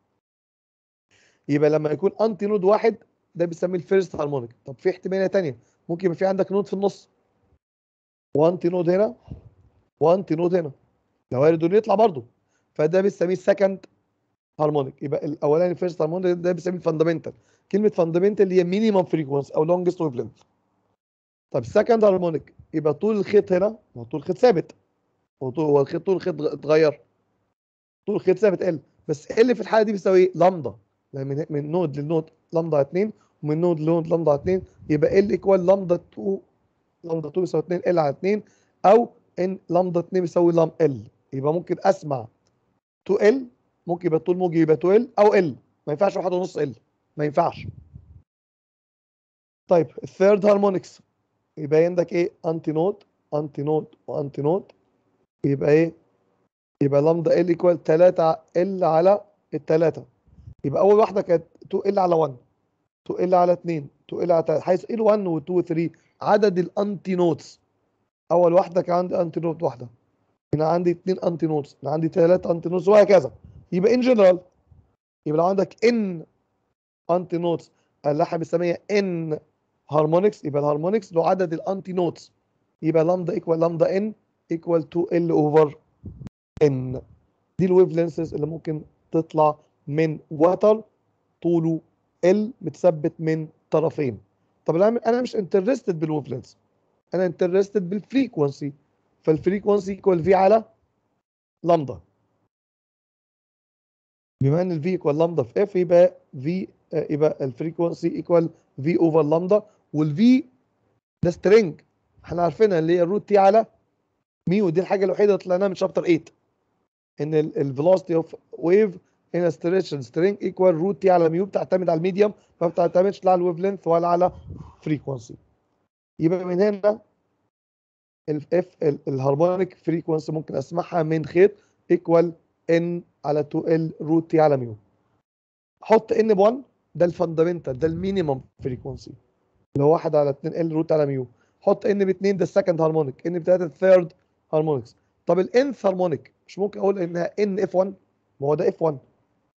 يبقى لما يكون انتي نود واحد ده بنسميه الفيرست هارمونيك طب في احتماليه ثانيه ممكن يبقى في عندك نود في النص وانتي نود هنا وانتي نود هنا لو وارد دول يطلع برضه فده بنسميه السكند هارمونيك يبقى الاولاني فيرست هارمونيك ده بنسميه الفاندامنتال كلمه فاندامنتال اللي هي مينيمم فريكونسي او لونجست ويف لينث طب السكند هارمونيك يبقى طول الخيط هنا ما هو طول الخيط ثابت هو طول هو الخيط طول الخيط اتغير طول الخيط ثابت ال بس ال في الحاله دي بيساوي ايه؟ لامدا لان من من نود للنود لامدا 2 ومن نود لنود لامدا 2 يبقى ال ايكوال لامدا 2 لامدا 2 يساوي 2 ال على 2 او ان لامدا 2 بيساوي لام ال يبقى ممكن اسمع 2 ال ممكن يبقى الطول موجي يبقى 2 ال او ال ما ينفعش واحد ونص ال ما ينفعش طيب الثيرد هارمونكس يبقى عندك ايه انتي نود انتي نود وانتي نود يبقى ايه يبقى لامدا ال ايكوال 3 ال على الثلاثه يبقى اول واحده كانت 2 ال على 1 2 ال على 2 2 ال على 3 حيث ال 1 و 2 و 3 عدد الانتي نودز اول واحده كان عندي انتي نود واحده هنا عندي اثنين انتي نودز هنا عندي ثلاثه انتي نودز وهكذا يبقى ان جنرال يبقى لو عندك ان انتي نودز اللي احنا بنسميها ان هارمونكس يبقى الهارمونكس له عدد الانتي نودز يبقى لامدا ايكوال لامدا ان ايكوال 2 ال اوفر ان دي الويف لينسز اللي ممكن تطلع من وتر طوله ال متثبت من طرفين طب انا انا مش انترستد بالويف لينس انا انترستد بالفريكونسي فالفريكونسي ايكوال في على لامدا بما ان الفي ايكوال لامدا في اف يبقى في يبقى الفريكونسي ايكوال في اوفر لامدا والفي ده سترينج احنا عارفينها اللي هي الروت تي على ميو دي الحاجه الوحيده اللي طلعناها من شابتر 8 ان الفيلوسيتي اوف ويف ان ستريشن سترينج ايكوال روت تي على ميو بتعتمد على الميديوم ما بتعتمدش لا على الويف لينث ولا على فريكونسي يبقى من هنا الاف الهارمونيك فريكونسي ممكن اسمعها من خيط ايكوال ان على 2 ال روت تي على ميو حط ان ب 1 ده الفاندامنتال ده المينيمم فريكونسي اللي هو 1 على 2 ال روت على ميو حط ان ب 2 ده السكند هارمونيك ان ب 3 الثيرد هارمونكس طب الانث هارمونيك مش ممكن اقول انها ان اف 1 ما هو ده اف 1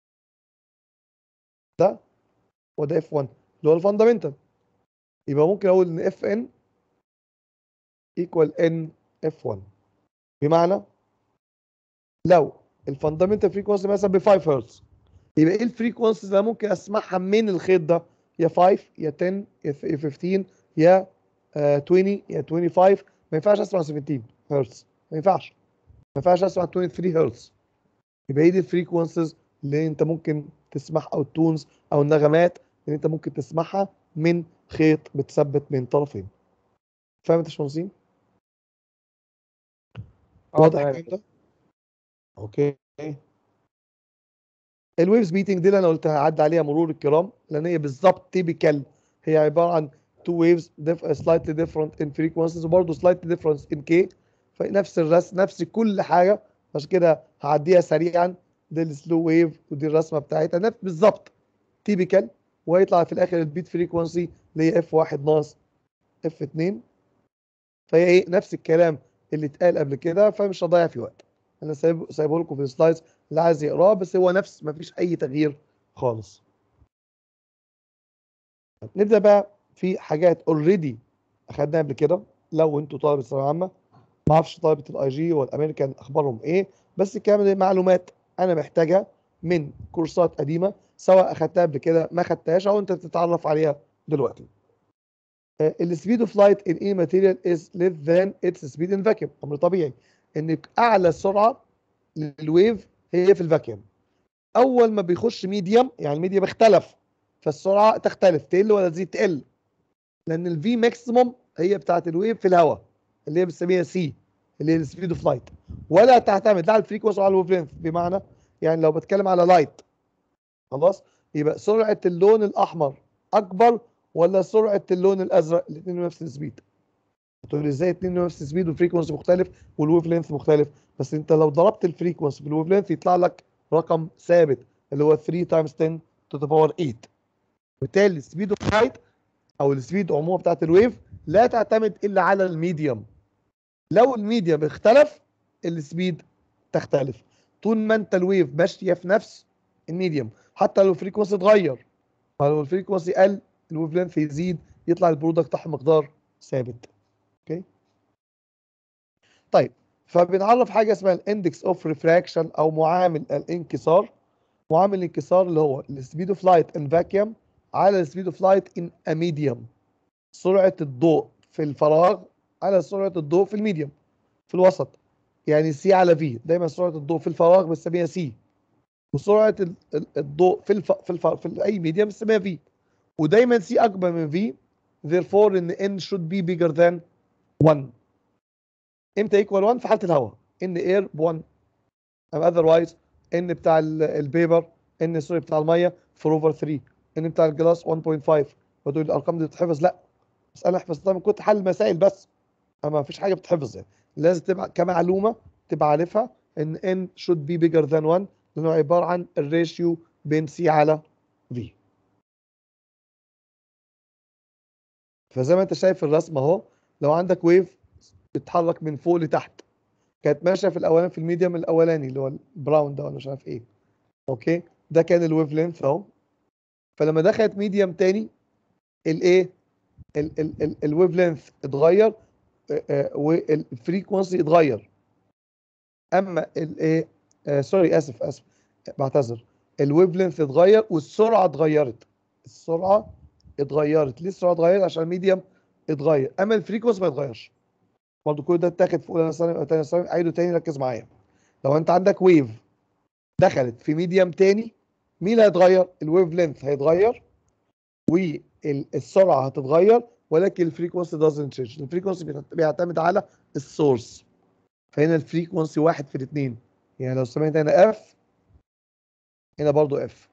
ده وده اف 1 اللي هو الفاندامنتال يبقى ممكن اقول ان اف ان ايكوال ان اف 1 بمعنى لو الفاندامنتال فريكونسي مثلا ب 5 هرتز يبقى ايه الفريكونسيز اللي ممكن اسمعها من الخيط ده يا 5 يا 10 يا 15 يا 20 يا 25 ما ينفعش اسمع 17 هرتز ما ينفعش ما ينفعش اسمع 23 هرتز يبقى ايه دي الفريكونسيز اللي انت ممكن تسمعها او التونز او النغمات اللي انت ممكن تسمعها من خيط متثبت من طرفين فاهم يا باشمهندسين؟ اه واضح تمام الكلام ده؟ اوكي الويفز بيتنج دي اللي انا قلتها عدى عليها مرور الكرام لان هي بالظبط تيبيكال هي عباره عن تو ويفز سلايتلي ديفرنت ان فريكونسيز وبرضه سلايتلي ديفرنت ان كي فنفس الرسم نفس كل حاجه عشان كده هعديها سريعا دي السلو ويف ودي الرسمه بتاعتها نفس بالظبط تيبيكال وهيطلع في الاخر البيت فريكونسي اللي هي اف 1 ناقص اف 2 فهي ايه نفس الكلام اللي اتقال قبل كده فمش هضيع في وقت انا سايب سايبه لكم في السلايدز اللي عايز يقراه بس هو نفس ما فيش اي تغيير خالص نبدا بقى في حاجات اوريدي اخدناها قبل كده لو انتوا طالب ثانويه عامه ما اعرفش طلبه الاي جي والامريكان اخبارهم ايه بس الكلام ده معلومات انا محتاجها من كورسات قديمه سواء اخدتها قبل كده ما اخدتهاش او انت تتعرف عليها دلوقتي السبيد اوف لايت ان اي ماتيريال از less than its speed in vacuum امر طبيعي ان اعلى سرعه للويف هي في الفاكيوم اول ما بيخش ميديوم يعني الميديوم اختلف فالسرعه تختلف تقل ولا تزيد تقل لان الفي ماكسيموم هي بتاعه الويف في الهواء اللي هي بنسميها سي اللي هي السبيد اوف لايت ولا تعتمد لا على الفريكونسي ولا على الويف لينث بمعنى يعني لو بتكلم على لايت خلاص يبقى سرعه اللون الاحمر اكبر ولا سرعه اللون الازرق الاثنين نفس السبيد تقول لي ازاي الاثنين نفس السبيد والفريكونسي مختلف والويف لينث مختلف بس انت لو ضربت الفريكونسي بالويف لينث يطلع لك رقم ثابت اللي هو 3 تايمز 10 تو ذا باور 8 بالتالي السبيد اوف لايت او السبيد عموما بتاعت الويف لا تعتمد الا على الميديوم لو الميديوم اختلف السبيد تختلف طول ما انت الويف ماشيه في نفس الميديوم حتى لو الفريكونسي اتغير فلو الفريكونسي قل الويف لينث يزيد يطلع البرودكت بتاعها مقدار ثابت اوكي طيب فبنعرف حاجه اسمها الاندكس اوف ريفراكشن او معامل الانكسار معامل الانكسار اللي هو السبيد اوف لايت ان فاكيوم على السبيد اوف لايت ان ا ميديوم سرعه الضوء في الفراغ على سرعه الضوء في الميديم في الوسط يعني سي على في دايما سرعه الضوء في الفراغ بنسميها سي وسرعه ال- ال- الضوء في الف... في, الف... في اي ميديم بنسميها في ودايما سي اكبر من في therefore ان n should be bigger than 1 امتى equal 1 في حاله الهواء ان air ب 1 أما otherwise ان بتاع ال- البيبر ان سوري بتاع الميه 4 اوفر 3 ان بتاع الجلاس 1.5 ودول الارقام دي بتتحفظ لا بس انا احفظ طبعا كنت حل مسائل بس اما ما فيش حاجه بتتحفظ يعني لازم تبقى كمعلومه تبقى عارفها ان n should be bigger than 1 لانه عباره عن الريشيو بين سي على في فزي ما انت شايف في الرسم اهو لو عندك ويف بتتحرك من فوق لتحت كانت ماشيه في الاولاني في الميديم الاولاني اللي هو البراون ده ولا مش عارف ايه اوكي ده كان الويف لينث اهو فلما دخلت ميديم تاني الايه الويف لينث اتغير والفريكونسي اتغير اما الايه سوري اسف اسف بعتذر الويف لينث اتغير والسرعه اتغيرت السرعه اتغيرت ليه السرعه اتغيرت عشان الميديم اتغير اما الفريكونسي ما اتغيرش برضه كل ده اتاخد في اولى ثانوي او ثانيه ثانوي عيده تاني ركز معايا لو انت عندك ويف دخلت في ميديم تاني مين اللي هيتغير الويف لينث هيتغير والسرعه هتتغير ولكن الفريكونسي doesn't change الفريكونسي بيعت- بيعتمد على السورس فهنا الفريكونسي واحد في الاثنين يعني لو سمعت هنا اف هنا برضو اف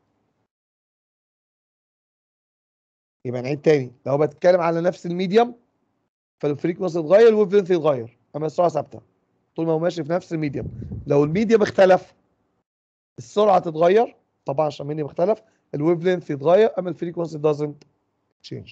يبقى نعيد تاني لو بتكلم على نفس الميديم فالفريكونسي اتغير والويف لينث يتغير اما السرعه ثابته طول ما هو ماشي في نفس الميديم لو الميديم اختلف السرعه تتغير طبعا عشان الميديم اختلف الويف لينث يتغير اما الفريكونسي doesn't change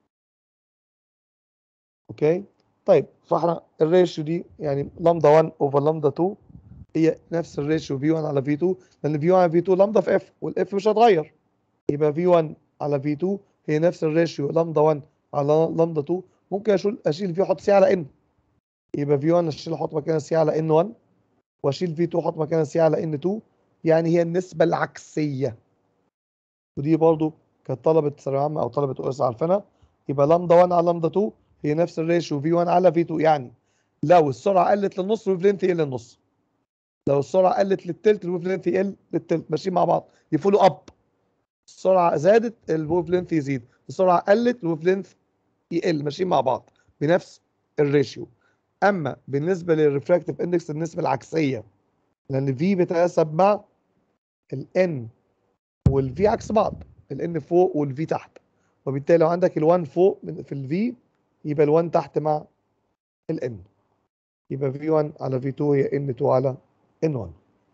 اوكي طيب فاحنا الريشيو دي يعني لامدا 1 اوفر لامدا 2 هي نفس الريشيو في 1 على في 2 لان في 1 على في 2 لامدا في اف والاف مش هتغير يبقى في 1 على في 2 هي نفس الريشيو لامدا 1 على لامدا 2 ممكن اشيل اشيل في احط سي على ان يبقى في 1 اشيل احط مكانها سي على ان 1 واشيل في 2 احط مكانها سي على ان 2 يعني هي النسبه العكسيه ودي برضو كانت طلبه ثانويه عامه او طلبه اورس عارفينها يبقى لامدا 1 على لامدا 2 هي نفس الريشيو في 1 على في 2 يعني لو السرعه قلت للنص الويف لينث يقل للنص لو السرعه قلت للتلت الويف لينث يقل للتلت ماشيين مع بعض يفولو اب السرعه زادت الويف لينث يزيد السرعه قلت الويف لينث يقل ماشيين مع بعض بنفس الريشيو اما بالنسبه للريفراكتيف اندكس النسبه العكسيه لان في بيتناسب مع الان والفي عكس بعض الان فوق والفي تحت وبالتالي لو عندك ال1 فوق من- في الفي يبقى ال1 تحت مع الان يبقى v1 على v2 هي n2 على n1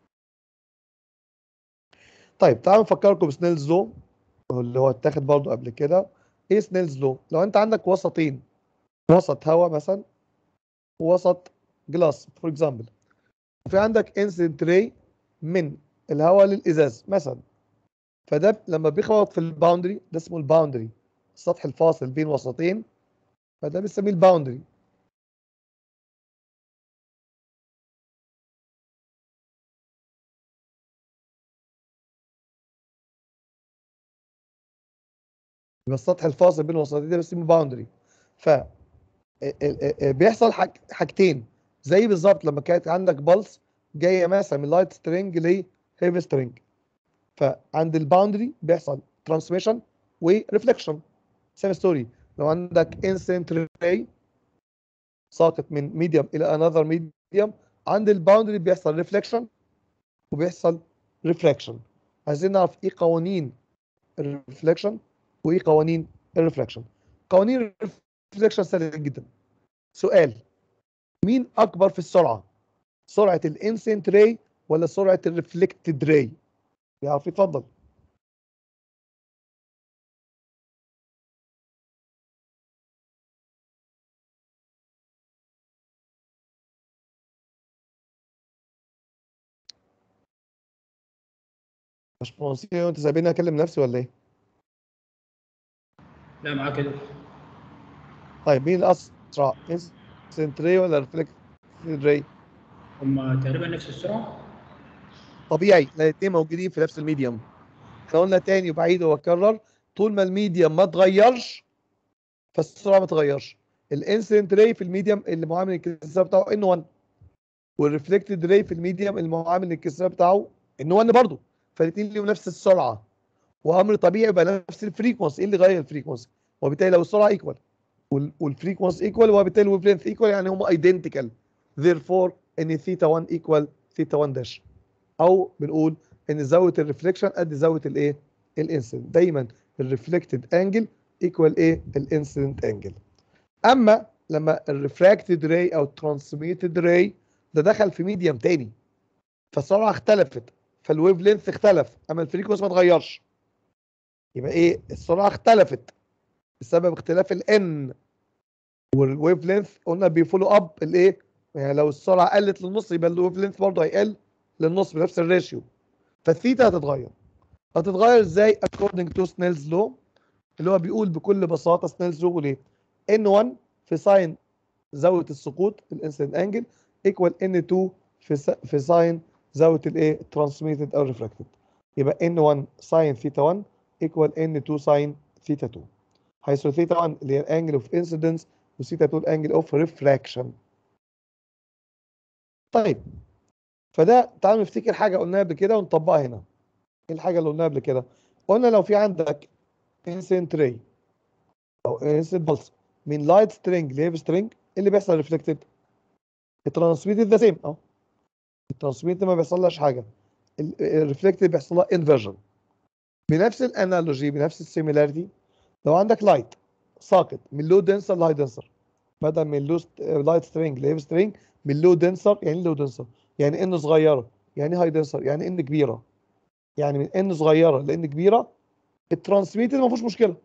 طيب تعالوا نفكركم بسنيلز لو اللي هو اتاخد برضو قبل كده ايه سنيلز لو لو انت عندك وسطين وسط هواء مثلا ووسط جلاس فور اكزامبل في عندك انسيدنت راي من الهواء للازاز مثلا فده لما بيخبط في الباوندري ده اسمه الباوندري السطح الفاصل بين وسطين فده بنسميه الباوندري يبقى السطح الفاصل بين الوسطين ده بنسميه باوندري ف ال- ال- ال- بيحصل حاج- حاجتين زي بالظبط لما كانت عندك بلس جايه مثلا من لايت سترينج لهيفي سترينج فعند الباوندري بيحصل ترانسميشن وريفليكشن سيم ستوري لو عندك انسنت راي ساقط من ميديوم الى انذر ميديوم عند الباوندري بيحصل ريفليكشن وبيحصل ريفراكشن عايزين نعرف ايه قوانين الريفليكشن وايه قوانين الريفليكشن قوانين الريفليكشن سهله جدا سؤال مين اكبر في السرعه سرعه الانسنت راي ولا سرعه الريفلكتد راي يعرف يتفضل باشمهندس انت سايبيني اكلم نفسي ولا ايه؟ لا معاك كده طيب مين الاسرع؟ انسنت راي ولا ريفلكتد راي؟ هم تقريبا نفس السرعه طبيعي لان الاثنين موجودين في نفس الميديوم احنا قلنا تاني وبعيد واكرر طول ما الميديوم ما اتغيرش فالسرعه ما تتغيرش الانسيدنت راي في الميديم اللي معامل الانكسار بتاعه ان 1 والريفلكتد راي في الميديم اللي معامل الانكسار بتاعه ان 1 برضه فالاثنين ليهم نفس السرعه وامر طبيعي يبقى نفس الفريكونسي ايه اللي غير الفريكونسي وبالتالي لو السرعه ايكوال والفريكونسي ايكوال وبالتالي الويف لينث ايكوال يعني هم ايدنتيكال therefore ان ثيتا 1 ايكوال ثيتا 1 داش او بنقول ان زاويه الريفليكشن قد زاويه الايه الانسيدنت دايما الريفلكتد انجل ايكوال ايه الانسيدنت انجل اما لما الريفراكتد راي او الترانسميتد راي ده دخل في ميديم تاني فالسرعه اختلفت فالويف لينث اختلف اما الفريكونسي ما اتغيرش يبقى ايه السرعه اختلفت بسبب اختلاف الان والويف لينث قلنا بيفولو اب الايه يعني لو السرعه قلت للنص يبقى الويف لينث برضه هيقل للنص بنفس الريشيو فالثيتا هتتغير هتتغير ازاي according to Snell's law اللي هو بيقول بكل بساطه Snell's law بيقول ايه N1 في ساين زاويه السقوط الانسيدنت انجل ايكوال N2 في س- في ساين زاويه الايه ترانسميتد او ريفراكتد يبقى N1 ساين ثيتا 1 ايكوال N2 ساين ثيتا 2 حيث ثيتا 1 اللي هي الانجل اوف انسيدنس وثيتا 2 الانجل اوف ريفراكشن طيب فده تعالوا نفتكر حاجه قلناها قبل كده ونطبقها هنا ايه الحاجه اللي قلناها قبل كده قلنا لو في عندك انسنت راي او انسنت بلس من لايت سترينج لهيف سترينج اللي بيحصل ريفلكتد الترانسميتد ذا سيم اه الترانسميتد ما بيحصلهاش حاجه الريفلكتد بيحصل لها انفرجن بنفس الانالوجي بنفس السيميلاريتي لو عندك لايت ساقط من لو دنسر لهاي دنسر بدل من لو لايت سترينج لهيف سترينج من لو دنسر يعني لو دنسر يعني ان صغيره يعني هاي دنسر يعني ان كبيره يعني من ان صغيره لان كبيره الترانسميتد ما فيهوش مشكله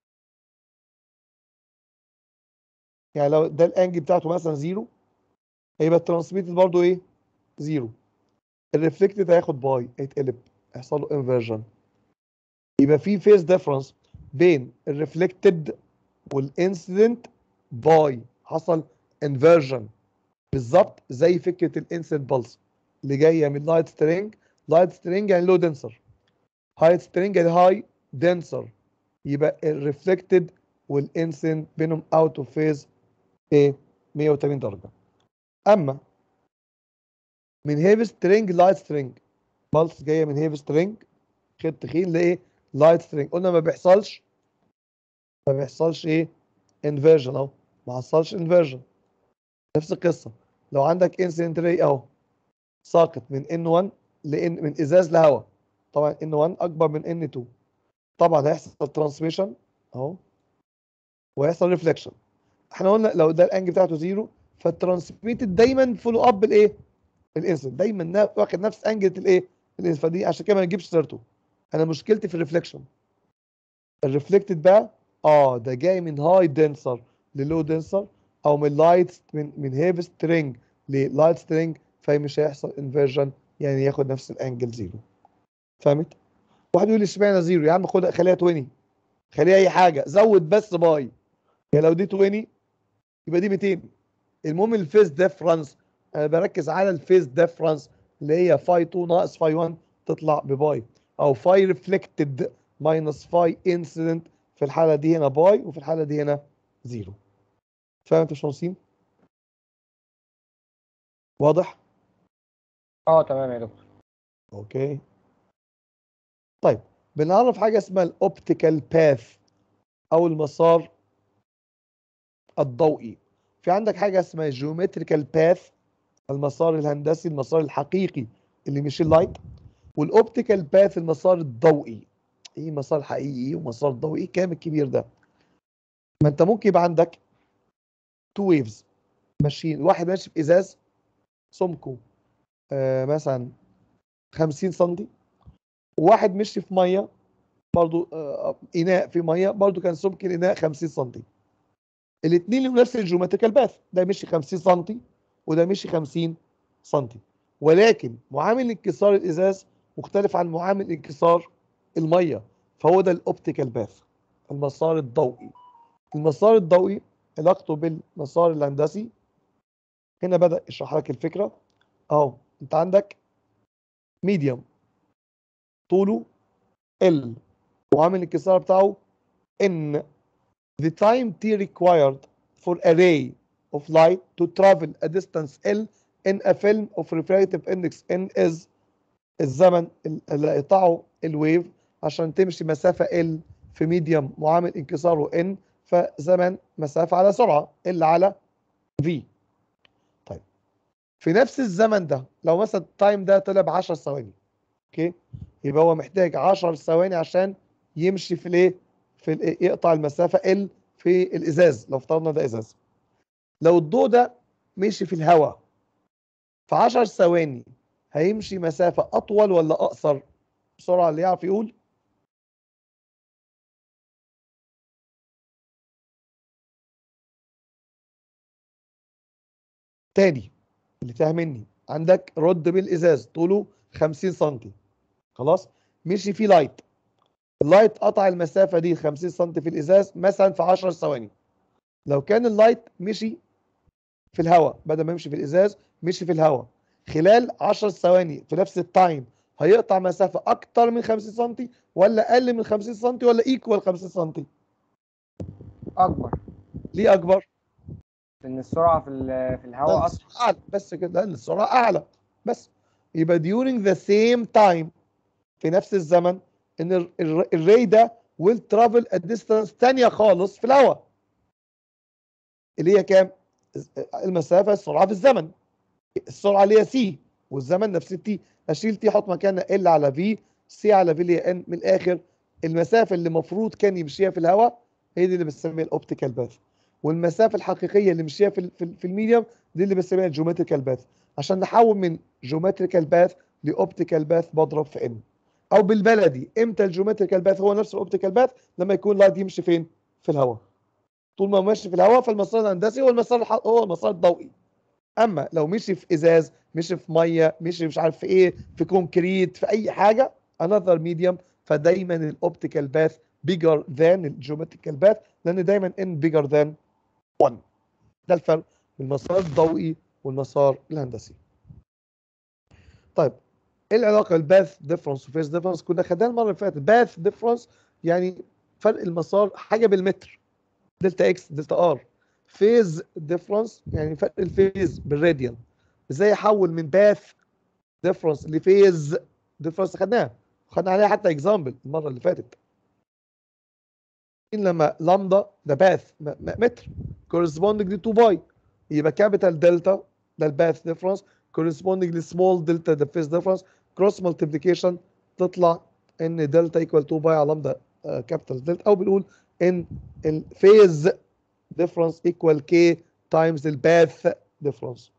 يعني لو ده الانجل بتاعته مثلا زيرو هيبقى الترانسميتد برضه ايه زيرو الريفلكتد هياخد باي هيتقلب هيحصل له انفرجن يبقى في فيز ديفرنس بين الريفلكتد والانسيدنت باي حصل انفرجن بالظبط زي فكره الانسيدنت بلس اللي جايه من لايت سترينج لايت سترينج يعني لو دنسر هاي سترينج يعني هاي دنسر يبقى الريفلكتد والانسيدنت بينهم اوت اوف فيز ايه 180 درجه اما من هيفي سترينج لايت سترينج بلس جايه من هيفي سترينج خيط تخين لايه لايت سترينج قلنا ما بيحصلش ما بيحصلش ايه انفيرجن اهو ما حصلش انفيرجن نفس القصه لو عندك انسيدنت راي اهو ساقط من N1 لان من ازاز لهواء طبعا N1 اكبر من N2 طبعا هيحصل ترانسميشن اهو وهيحصل ريفليكشن احنا قلنا لو ده الانجل بتاعته زيرو فالترانسميتد دايما فولو اب الايه الانسيدنت دايما نا- واخد نفس انجل الايه الانسيدنت فدي عشان كده ما نجيبش سيرته انا مشكلتي في الريفليكشن الريفلكتد بقى اه ده جاي من هاي دنسر للو دنسر او من لايت من من هيفي سترينج للايت سترينج فمش هيحصل انفيرجن يعني ياخد نفس الانجل زيرو فهمت؟ واحد يقول لي اشمعنى زيرو يا عم خدها خليها 20 خليها اي حاجه زود بس باي يعني لو دي 20 يبقى دي 200 المهم الفيز ديفرنس انا بركز على الفيز ديفرنس اللي هي فاي 2 ناقص فاي 1 تطلع بباي او فاي ريفلكتد ماينس فاي انسيدنت في الحاله دي هنا باي وفي الحاله دي هنا زيرو فاهم انت شمسين واضح اه تمام يا دكتور اوكي طيب بنعرف حاجه اسمها الاوبتيكال باث او المسار الضوئي في عندك حاجه اسمها جيومتريكال باث المسار الهندسي المسار الحقيقي اللي مش اللايت والاوبتيكال باث المسار الضوئي ايه مسار حقيقي ومسار ضوئي إيه الكلام الكبير ده ما انت ممكن يبقى عندك تو ويفز ماشيين واحد ماشي في ازاز سمكه آه مثلا 50 سم وواحد مشي في ميه برضو آه اناء في ميه برضو كان سمك الاناء 50 سم الاثنين لهم نفس الجيومتريكال باث ده مشي 50 سم وده مشي 50 سم ولكن معامل انكسار الازاز مختلف عن معامل انكسار الميه فهو ده الاوبتيكال باث المسار الضوئي المسار الضوئي علاقته بالمسار الهندسي هنا بدأ يشرح لك الفكرة اهو انت عندك ميديوم طوله L وعامل الانكسار بتاعه N the time t required for a ray of light to travel a distance L in a film of refractive index N is الزمن اللي قطعه الويف عشان تمشي مسافة L في ميديوم معامل انكساره N فزمن مسافة على سرعة L على V طيب في نفس الزمن ده لو مثلا التايم ده طلع ب 10 ثواني اوكي يبقى هو محتاج 10 ثواني عشان يمشي في الايه في ال يقطع المسافة L في الازاز لو افترضنا ده ازاز لو الضوء ده مشي في الهواء في 10 ثواني هيمشي مسافة أطول ولا أقصر؟ بسرعة اللي يعرف يقول تاني اللي فاهمني عندك رد بالإزاز طوله 50 سم خلاص مشي فيه لايت اللايت قطع المسافة دي 50 سم في الإزاز مثلا في 10 ثواني لو كان اللايت مشي في الهواء بدل ما يمشي في الإزاز مشي في الهواء خلال 10 ثواني في نفس التايم هيقطع مسافة أكتر من 50 سم ولا أقل من 50 سم ولا إيكوال 50 سم؟ اكبر ليه أكبر؟ ان السرعه في ال- في الهواء لأن اسرع السرعة أعلى بس كده لأن السرعة أعلى بس يبقى during the same time في نفس الزمن إن ال- ال- الري ده will travel a distance تانية خالص في الهواء اللي هي كام؟ المسافة السرعة في الزمن السرعه اللي هي سي والزمن نفس التي اشيل تي احط مكانها ال على في سي على في اللي هي ان من الاخر المسافه اللي المفروض كان يمشيها في الهواء هي دي اللي بنسميها الاوبتيكال باث والمسافه الحقيقيه اللي مشيها في ال- في, ال- في الميديوم دي اللي بنسميها الجيومتريكال باث عشان نحول من جيومتريكال باث لاوبتيكال باث بضرب في ان او بالبلدي امتى الجيومتريكال باث هو نفس الاوبتيكال باث لما يكون لايت يمشي فين في الهواء طول ما هو ماشي في الهواء فالمسار الهندسي هو المسار الح- هو المسار الضوئي اما لو مشي في ازاز مشي في ميه مشي مش عارف في ايه في كونكريت في اي حاجه another medium فدايما الاوبتيكال باث bigger than الجيومتريكال باث لان دايما ان bigger than 1 ده الفرق بين المسار الضوئي والمسار الهندسي طيب ايه العلاقه الباث ديفرنس وفيس ديفرنس كنا خدناها المره اللي فاتت باث ديفرنس يعني فرق المسار حاجه بالمتر دلتا اكس دلتا ار فيز ديفرنس يعني فرق الفيز بالراديان ازاي احول من باث ديفرنس لفيز ديفرنس خدناها خدنا عليها حتى اكزامبل المره اللي فاتت لما لامدا ده باث متر كورسبوندنج ل 2 باي يبقى كابيتال دلتا ده الباث ديفرنس كورسبوندنج لسمول دلتا ده فيز ديفرنس كروس مالتيبليكيشن تطلع ان دلتا ايكوال 2 باي على لامدا كابيتال دلتا او بنقول ان الفيز difference equal k times الباث difference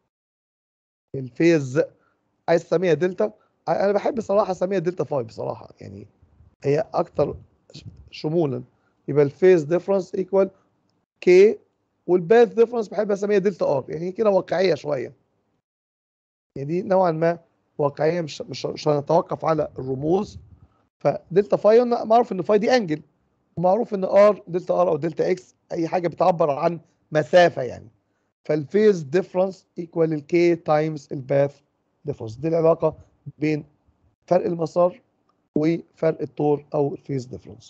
الفيز عايز تسميها دلتا انا بحب صراحه اسميها دلتا 5 بصراحه يعني هي اكتر شمولا يبقى الفيز ديفرنس ايكوال كي والباث ديفرنس بحب اسميها دلتا ار يعني كده واقعيه شويه يعني دي نوعا ما واقعيه مش مش, مش هنتوقف على الرموز فدلتا فاي معروف ان فاي دي انجل ومعروف ان ار دلتا ار او دلتا اكس اي حاجه بتعبر عن مسافه يعني فالفيز ديفرنس ايكوال الكي تايمز الباث ديفرنس دي العلاقه بين فرق المسار وفرق الطول او الفيز ديفرنس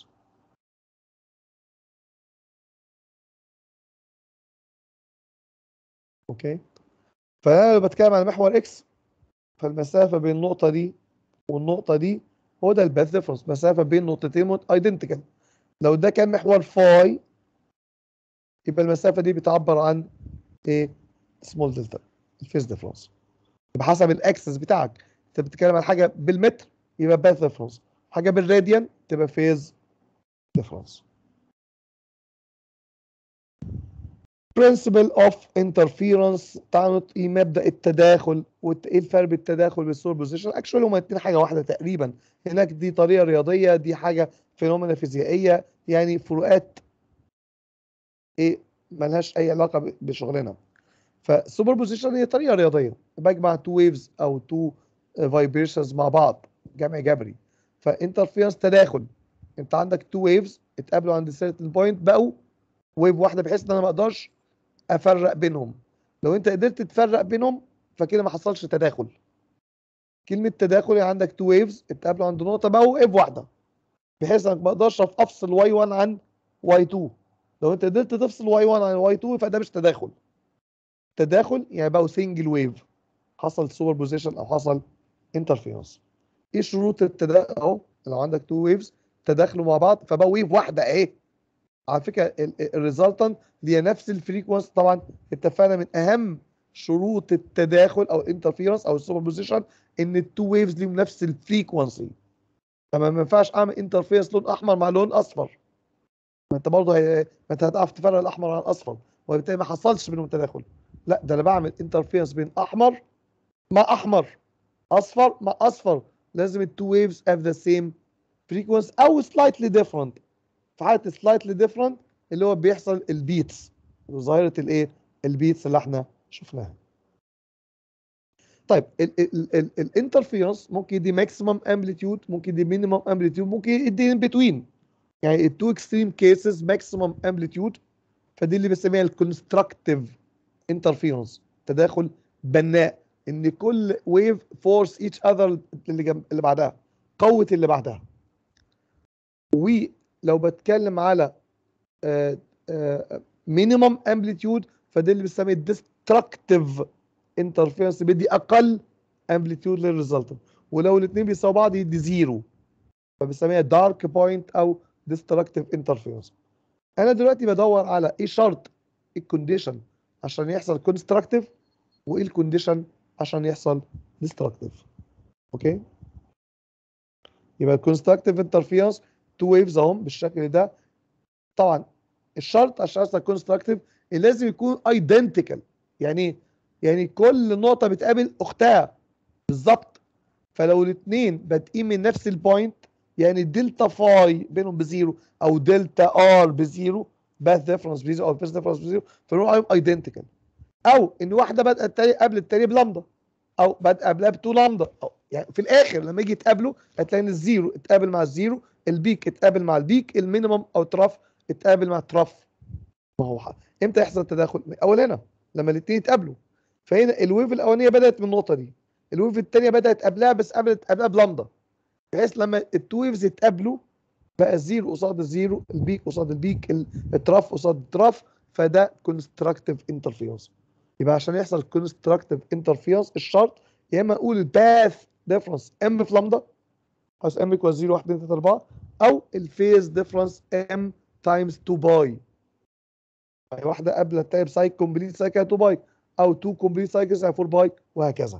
اوكي فانا بتكلم عن محور اكس فالمسافه بين النقطه دي والنقطه دي هو ده الباث ديفرنس مسافه بين نقطتين ايدنتيكال لو ده كان محور فاي يبقى المسافه دي بتعبر عن ايه سمول دلتا الفيز ديفرنس بحسب الاكسس بتاعك انت بتتكلم عن حاجه بالمتر يبقى باث ديفرنس حاجه بالراديان تبقى فيز ديفرنس principle of interference تعالوا ايه مبدا التداخل وايه الفرق بين التداخل والسور بوزيشن اكشولي هما الاثنين حاجه واحده تقريبا هناك دي طريقه رياضيه دي حاجه فينومينا فيزيائيه يعني فروقات ايه ملهاش اي علاقه ب- بشغلنا فالسوبر بوزيشن هي طريقه رياضيه بجمع تو ويفز او تو فايبريشنز مع بعض جمع جبري فانترفيرنس تداخل انت عندك تو ويفز اتقابلوا عند سيرتن بوينت بقوا ويف واحده بحيث ان انا ما اقدرش افرق بينهم لو انت قدرت تفرق بينهم فكده ما حصلش تداخل كلمه تداخل يعني عندك تو ويفز اتقابلوا عند نقطه بقوا ويف واحده بحيث انك ما اقدرش افصل واي 1 عن واي 2 لو انت قدرت تفصل واي 1 عن واي 2 فده مش تداخل تداخل يعني بقوا سنجل ويف حصل سوبر بوزيشن او حصل انترفيرنس ايه شروط التداخل اهو لو عندك تو ويفز تداخلوا مع بعض فبقوا ويف واحده اهي على فكره الريزلتنت دي نفس الفريكونس طبعا اتفقنا من اهم شروط التداخل او الانترفيرنس او السوبر بوزيشن ان التو ويفز ليهم نفس الفريكونسي فما ما ينفعش اعمل انترفيرنس لون احمر مع لون اصفر ما انت برضه هي... ما انت هتعرف تفرق الاحمر عن الاصفر وبالتالي ما حصلش بينهم تداخل لا ده انا بعمل انترفيرنس بين احمر مع احمر اصفر مع اصفر لازم التو ويفز have the same frequency او slightly different في حاله slightly different اللي هو بيحصل البيتس ظاهره الايه البيتس اللي احنا شفناها طيب الانترفيرنس ممكن يدي ماكسيمم امبليتيود ممكن يدي مينيمم امبليتيود ممكن يدي ان بتوين يعني التو اكستريم كيسز ماكسيمم امبليتيود فدي اللي بنسميها الكونستراكتيف انترفيرنس تداخل بناء ان كل ويف فورس ايتش اذر اللي جنب اللي بعدها قوه اللي بعدها ولو بتكلم على مينيمم امبليتيود فده اللي بنسميه ديستركتيف انترفيرنس بيدي اقل امبليتيود للريزلتنت ولو الاثنين بيساووا بعض يدي زيرو فبنسميها دارك بوينت او ديستركتيف انترفيرنس انا دلوقتي بدور على ايه شرط الكونديشن عشان يحصل كونستراكتيف وايه الكونديشن عشان يحصل ديستركتيف اوكي يبقى الكونستراكتيف انترفيرنس تو ويفز اهم بالشكل ده طبعا الشرط عشان يحصل كونستراكتيف لازم يكون ايدنتيكال يعني ايه يعني كل نقطه بتقابل اختها بالظبط فلو الاثنين بادئين من نفس البوينت يعني دلتا فاي بينهم بزيرو او دلتا ار بزيرو باث ديفرنس بزيرو او بيس ديفرنس بزيرو فنقول عليهم ايدنتيكال او ان واحده بادئه التانية قبل التانية بلامدا او بادئه قبلها بتو لامدا أو يعني في الاخر لما يجي يتقابلوا هتلاقي ان الزيرو اتقابل مع الزيرو البيك اتقابل مع البيك المينيمم او تراف اتقابل مع التراف ما هو امتى يحصل التداخل؟ من اول هنا لما الاثنين يتقابلوا فهنا الويف الاولانيه بدات من النقطه دي الويف الثانيه بدات قبلها بس قبلت قبلها بلامدا بحيث لما التو ويفز يتقابلوا بقى الزيرو قصاد الزيرو البيك قصاد البيك التراف قصاد التراف فده كونستراكتيف انترفيرنس يبقى عشان يحصل كونستراكتيف انترفيرنس الشرط يا اما اقول الباث ديفرنس ام في لامدا عايز ام ايكوال 0 1 2 3 4 او الفيز ديفرنس ام تايمز 2 باي يعني واحده قبل التانيه بسايك كومبليت سايكل 2 باي او 2 كومبليت سايكلز 4 باي وهكذا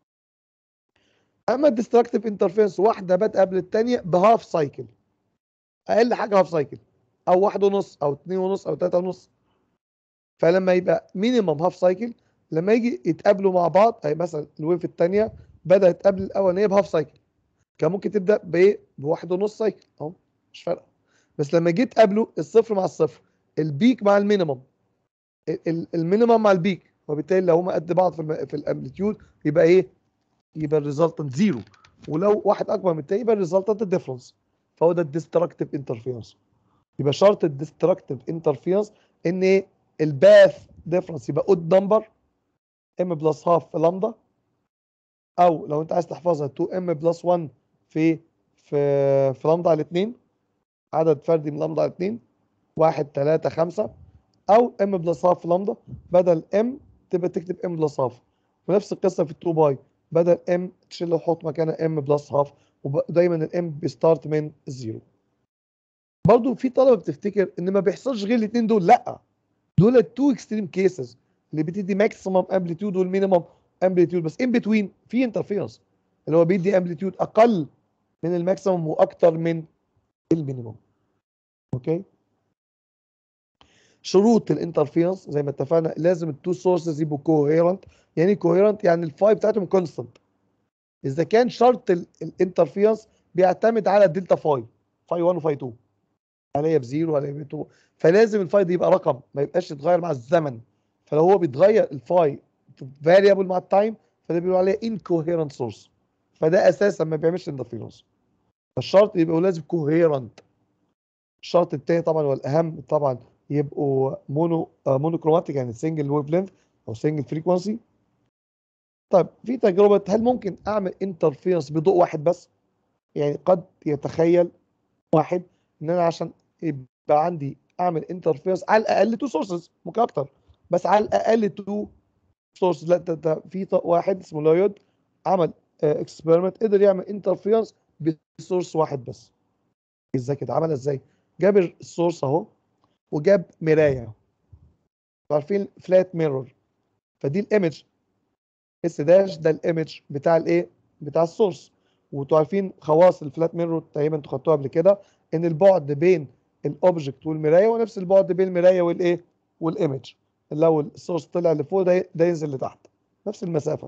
اما الديستراكتيف انترفيرنس واحده بادئه قبل الثانيه بهاف سايكل اقل حاجه هاف سايكل او واحد ونص او اتنين ونص او تلاته ونص فلما يبقى مينيمم هاف سايكل لما يجي يتقابلوا مع بعض اهي مثلا الويف الثانيه بدات قبل الاولانيه بهاف سايكل كان ممكن تبدا بايه بواحد ونص سايكل اهو مش فارقه بس لما جيت تقابلوا الصفر مع الصفر البيك مع المينيمم المينيمم مع البيك وبالتالي لو هما قد بعض في, في الامبليتيود يبقى ايه يبقى الريزلتنت زيرو ولو واحد اكبر من التاني يبقى الريزلتنت الديفرنس فهو ده الديستركتيف انترفيرنس يبقى شرط الديستركتيف انترفيرنس ان ايه الباث ديفرنس يبقى اود نمبر ام بلس هاف لامدا او لو انت عايز تحفظها 2 ام بلس 1 في في في لامدا على 2 عدد فردي من لامدا على 2 1 3 5 او ام بلس هاف لامدا بدل ام تبقى تكتب ام بلس هاف ونفس القصه في 2 باي بدل ام تشيل وتحط مكانها ام بلس هاف ودايما الام بيستارت من الزيرو برضو في طلبه بتفتكر ان ما بيحصلش غير الاثنين دول لا دول التو اكستريم كيسز اللي بتدي ماكسيمم امبليتيود والمينيمم امبليتيود بس ان بتوين في انترفيرنس اللي هو بيدي امبليتيود اقل من الماكسيمم واكتر من المينيمم اوكي شروط الانترفيرنس زي ما اتفقنا لازم التو سورسز يبقوا كوهيرنت يعني كوهيرنت يعني الفاي بتاعتهم كونستنت اذا كان شرط الانترفيرنس بيعتمد على الدلتا فاي فاي 1 وفاي 2 عليها بزيرو عليها ب 2 فلازم الفاي دي يبقى رقم ما يبقاش يتغير مع الزمن فلو هو بيتغير الفاي فاريبل مع التايم فده بيقولوا عليه انكوهيرنت سورس فده اساسا ما بيعملش انترفيرنس فالشرط يبقوا لازم كوهيرنت الشرط الثاني طبعا والاهم طبعا يبقوا مونو مونوكروماتيك يعني سنجل ويف لينث او سنجل فريكونسي طيب في تجربه هل ممكن اعمل انترفيرنس بضوء واحد بس يعني قد يتخيل واحد ان انا عشان يبقى عندي اعمل انترفيرنس على الاقل تو سورسز ممكن اكتر بس على الاقل تو سورسز لا ده- ده في ط- واحد اسمه لايود عمل اكسبيرمنت قدر يعمل انترفيرنس بسورس واحد بس ازاي كده عمل ازاي جاب السورس اهو وجاب مرايه عارفين فلات ميرور فدي الايمج اس داش ده الايمج بتاع الايه بتاع السورس وانتوا عارفين خواص الفلات ميرور تقريبا انتوا خدتوها قبل كده ان البعد بين الاوبجكت والمرايه ونفس البعد بين المرايه والايه والايمج لو السورس طلع لفوق ده ده ينزل لتحت نفس المسافه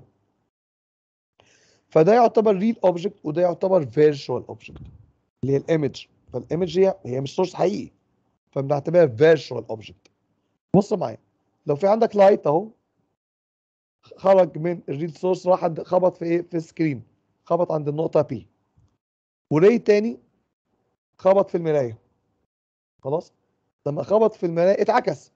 فده يعتبر ريل اوبجكت وده يعتبر فيرتشوال اوبجكت اللي هي الايمج فالايمج هي هي مش سورس حقيقي فبنعتبرها فيرتشوال اوبجكت بص معايا لو في عندك لايت اهو خرج من الريل سورس راح عند- خبط في ايه في السكرين خبط عند النقطه بي وراي تاني خبط في المرايه خلاص لما خبط في المرايه اتعكس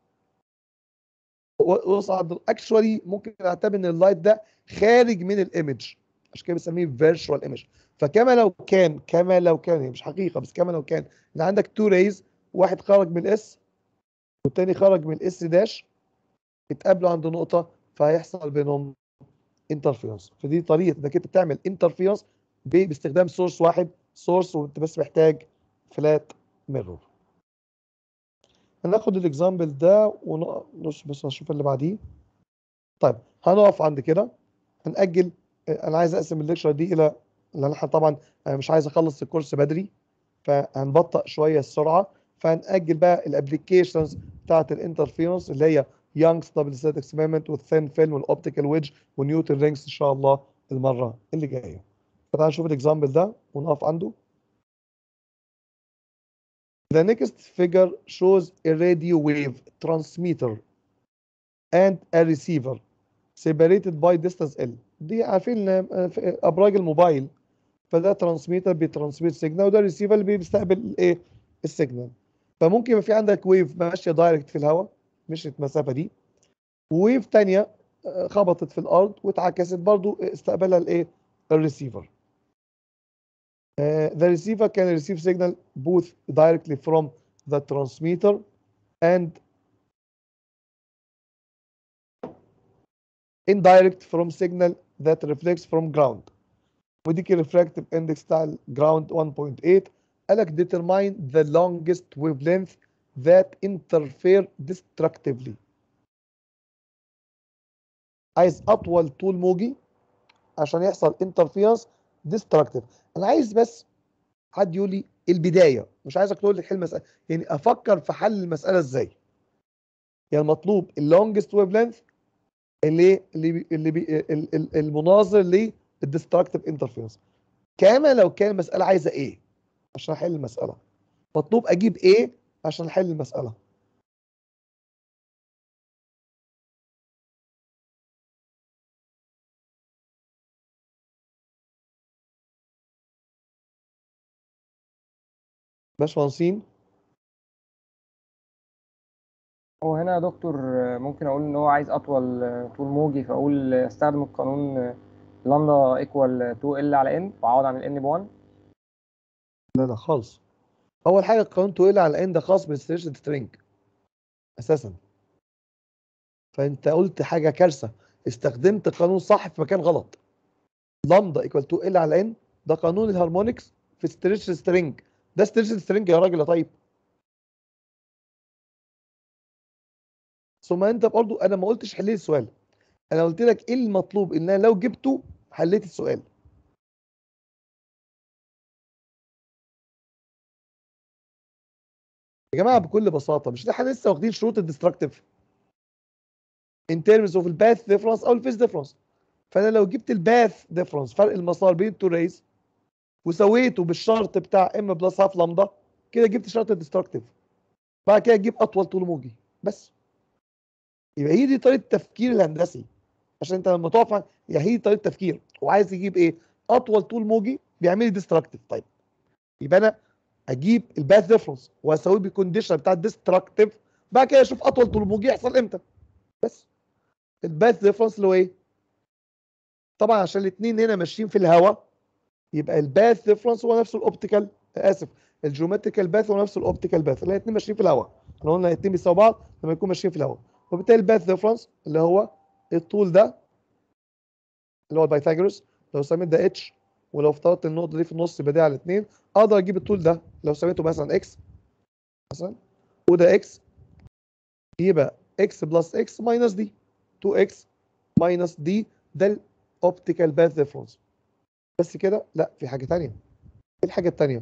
و- وصعد اكشوالي ممكن نعتبر ان اللايت ده خارج من الايمج عشان كده بنسميه فيرتشوال ايمج فكما لو كان كما لو كان هي مش حقيقه بس كما لو كان ان عندك تو ريز واحد خرج من الاس والتاني خرج من الاس داش اتقابلوا عند نقطه فهيحصل بينهم انترفيرنس فدي طريقه انك انت تعمل انترفيرنس باستخدام سورس واحد سورس وانت بس محتاج فلات ميرور هناخد الاكزامبل ده ونش بس نشوف اللي بعديه طيب هنقف عند كده هنأجل انا عايز اقسم الليكشر دي الى لان احنا طبعا أنا مش عايز اخلص الكورس بدري فهنبطأ شويه السرعه فهنأجل بقى الابلكيشنز بتاعت الانترفيرنس اللي هي يانجز دبل ستات اكسبيرمنت والثين فيلم والاوبتيكال ويدج ونيوتن رينجز ان شاء الله المره اللي جايه فتعال نشوف الاكزامبل ده ونقف عنده The next figure shows a radio wave transmitter and a receiver separated by distance L. دي عارفين آه، في ابراج الموبايل فده ترانسميتر بيترانسميت سيجنال وده ريسيفر اللي بيستقبل الايه السيجنال فممكن يبقى في عندك ويف ماشيه دايركت في الهواء مشيت المسافه دي وويف تانية آه، خبطت في الارض واتعكست برضو استقبلها الايه الريسيفر Uh, the receiver can receive signal both directly from the transmitter and indirect from signal that reflects from ground. ودي كي refractive index بتاع الجراوند 1.8 قالك determine the longest wavelength that interfere destructively. عايز اطول طول موجي عشان يحصل interference destructive. انا عايز بس حد يقول لي البدايه مش عايزك تقول لي حل المساله يعني افكر في حل المساله ازاي يعني المطلوب اللونجست ويف لينث اللي اللي بي اللي بي ال- ال- المناظر للديستركتيف انترفيرنس كما لو كان المساله عايزه ايه عشان احل المساله مطلوب اجيب ايه عشان احل المساله باشمهندسين هو هنا يا دكتور آه، ممكن اقول ان هو عايز اطول آه، طول موجي فاقول آه، استخدم القانون آه، لامدا ايكوال 2 ال على ان واعوض عن الان ب 1 لا لا خالص اول حاجه القانون تقول على ان ده خاص بالستريشن سترينج اساسا فانت قلت حاجه كارثه استخدمت قانون صح في مكان غلط لامدا ايكوال 2 ال على ان ده قانون الهارمونكس في ستريتش سترينج ده ستريتش سترينج يا راجل يا طيب ثم انت برضو انا ما قلتش حل لي السؤال انا قلت لك ايه المطلوب ان انا لو جبته حليت السؤال يا جماعه بكل بساطه مش احنا لسه واخدين شروط الديستركتيف in terms of الباث ديفرنس او الفيس ديفرنس فانا لو جبت الباث ديفرنس فرق المسار بين التو ريز وسويته بالشرط بتاع ام بلس هاف لامدا كده جبت شرط الديستركتيف بعد كده تجيب اطول طول موجي بس يبقى هي دي طريقه التفكير الهندسي عشان انت لما تقف عن- يعني هي دي طريقه تفكير وعايز تجيب ايه اطول طول موجي بيعمل لي ديستركتيف طيب يبقى انا اجيب الباث ديفرنس واسويه بالكونديشن بتاع الديستركتيف بعد كده اشوف اطول طول موجي يحصل امتى بس الباث ديفرنس اللي هو ايه طبعا عشان الاثنين هنا ماشيين في الهواء يبقى الباث ديفرنس هو نفسه الاوبتيكال اسف الجيومتريكال باث هو نفسه الاوبتيكال باث الاثنين ماشيين في الهواء احنا قلنا الاثنين بيساووا بعض لما يكونوا ماشيين في الهواء وبالتالي الباث ديفرنس اللي هو الطول ده اللي هو البايثاغورس لو سميت ده اتش ولو افترضت النقطه دي في النص يبقى دي على 2 اقدر اجيب الطول ده لو سميته مثلا اكس مثلا وده اكس يبقى اكس بلس اكس ماينس دي 2 اكس ماينس دي ده الاوبتيكال باث ديفرنس بس كده لا في حاجه ثانيه ايه الحاجه الثانيه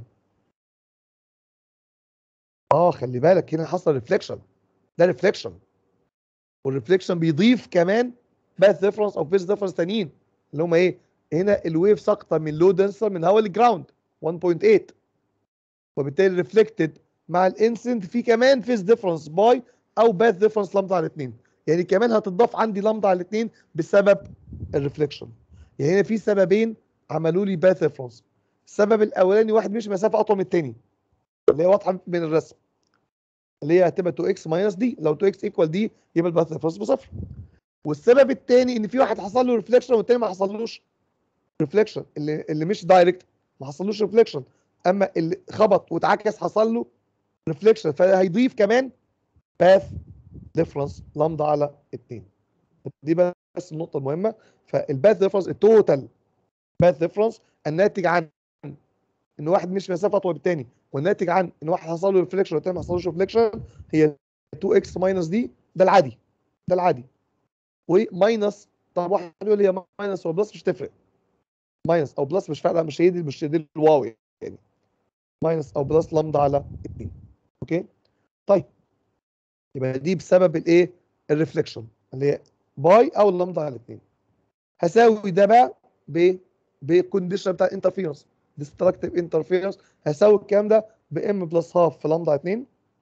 اه خلي بالك هنا حصل ريفليكشن ده ريفليكشن والريفليكشن بيضيف كمان باث ديفرنس او فيس ديفرنس ثانيين اللي هم ايه هنا الويف ساقطه من لو دنسر من هواء للجراوند 1.8 وبالتالي ريفلكتد مع الانسنت في كمان فيس ديفرنس باي او باث ديفرنس لامدا على 2 يعني كمان هتضاف عندي لامدا على 2 بسبب الريفليكشن يعني هنا في سببين عملوا لي باث ديفرنس السبب الاولاني واحد مش مسافه اطول من الثاني اللي هي واضحه من الرسم اللي هي هتبقى 2 اكس ماينس دي لو 2 اكس ايكوال دي يبقى الباث ديفرنس بصفر والسبب الثاني ان في واحد حصل له ريفليكشن والثاني ما حصلوش ريفليكشن اللي اللي مش دايركت ما حصلوش ريفليكشن اما اللي خبط واتعكس حصل له ريفليكشن فهيضيف كمان باث ديفرنس لامدا على 2 دي بس النقطه المهمه فالباث ديفرنس التوتال باث ديفرنس الناتج عن ان واحد مش مسافه اطول بالتاني والناتج عن ان واحد حصل له ريفليكشن والتاني ما حصلوش ريفليكشن هي 2 اكس ماينس دي ده العادي ده العادي وماينس طب واحد يقول لي هي ماينس ولا بلس مش تفرق ماينس او بلس مش فارقه مش هي دي مش دي الواو يعني ماينس او بلس لامدا على 2 اوكي طيب يبقى دي بسبب الايه الريفليكشن اللي هي باي او لامدا على 2 هساوي ده بقى ب بالكونديشن بتاع الانترفيرنس ديستركتيف انترفيرنس هساوي الكلام ده بام بلس هاف في لامدا على 2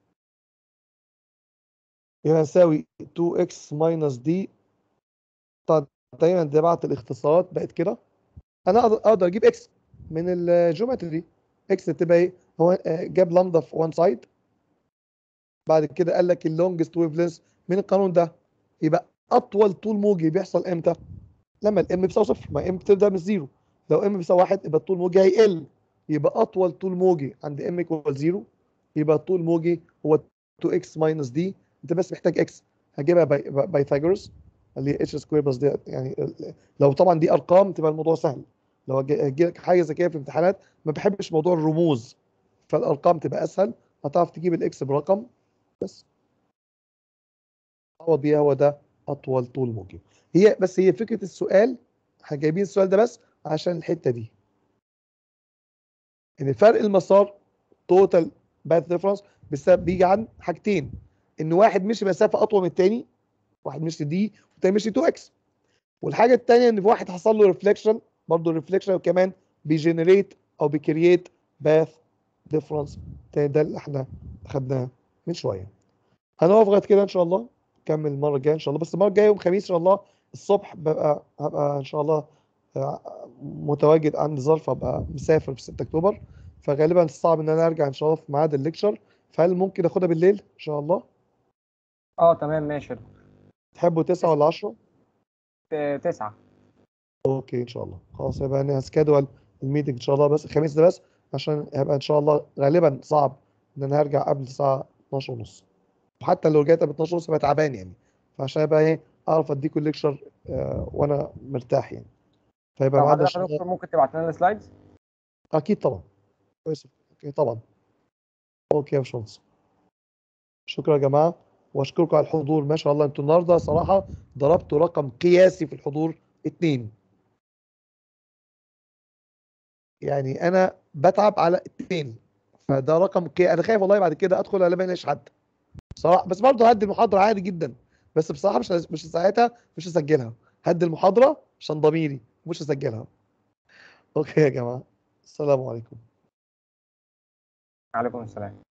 يبقى هساوي 2 اكس ماينس دي طب دايما ده بعت الاختصارات بقت كده انا اقدر اقدر اجيب اكس من الجيومتري اكس تبقى ايه هو جاب لامدا في وان سايد بعد كده قال لك اللونجست ويف لينس من القانون ده يبقى اطول طول موجي بيحصل امتى لما الام بيساوي صفر ما ام بتبدا من زيرو لو ام بيساوي واحد يبقى الطول موجي هيقل يبقى اطول طول موجي عند ام ايكوال زيرو يبقى الطول موجي هو 2 اكس ماينس دي انت بس محتاج اكس هجيبها بايثاغورس اللي هي اتش سكوير بلس دي يعني لو طبعا دي ارقام تبقى الموضوع سهل لو هجي لك حاجه زي كده في الامتحانات ما بحبش موضوع الرموز فالارقام تبقى اسهل هتعرف تجيب الاكس برقم بس عوض بيها هو ده اطول طول موجي هي بس هي فكره السؤال جايبين السؤال ده بس عشان الحته دي ان فرق المسار توتال باث ديفرنس بسبب بيجي عن حاجتين ان واحد مشي مسافه اطول من الثاني واحد مشي دي والتاني مشي 2 اكس والحاجه الثانيه ان في واحد حصل له ريفليكشن برضه الريفليكشن كمان بيجنريت او بيكرييت باث ديفرنس ده اللي احنا خدناه من شويه هنقف لغايه كده ان شاء الله نكمل المره الجايه ان شاء الله بس المره الجايه يوم خميس ان شاء الله الصبح ببقى هبقى ان شاء الله متواجد عند ظرف هبقى مسافر في 6 اكتوبر فغالبا صعب ان انا ارجع ان شاء الله في ميعاد الليكشر فهل ممكن اخدها بالليل ان شاء الله اه تمام ماشي تحبوا 9 ولا 10 تسعة اوكي ان شاء الله خلاص يبقى انا هسكادول الميتنج ان شاء الله بس الخميس ده بس عشان هيبقى ان شاء الله غالبا صعب ان انا هرجع قبل الساعه 12 ونص وحتى لو رجعت قبل 12 ونص هبقى تعبان يعني فعشان يبقى ايه اعرف اديكم الليكشر آه وانا مرتاح يعني فيبقى طب معانا ان حضرتك شاء يا الله دكتور ممكن تبعت لنا السلايدز اكيد طبعا كويس اوكي طبعا اوكي يا باشمهندس شكرا يا جماعه واشكركم على الحضور ما شاء الله انتوا النهارده صراحه ضربتوا رقم قياسي في الحضور اتنين يعني انا بتعب على اتنين فده رقم قياسي انا خايف والله بعد كده ادخل الاقي ما الاقيش حد صراحه بس برضه هدي المحاضره عادي جدا بس بصراحه مش مش ساعتها مش هسجلها هدي المحاضره عشان ضميري مش هسجلها اوكي يا جماعه السلام عليكم عليكم السلام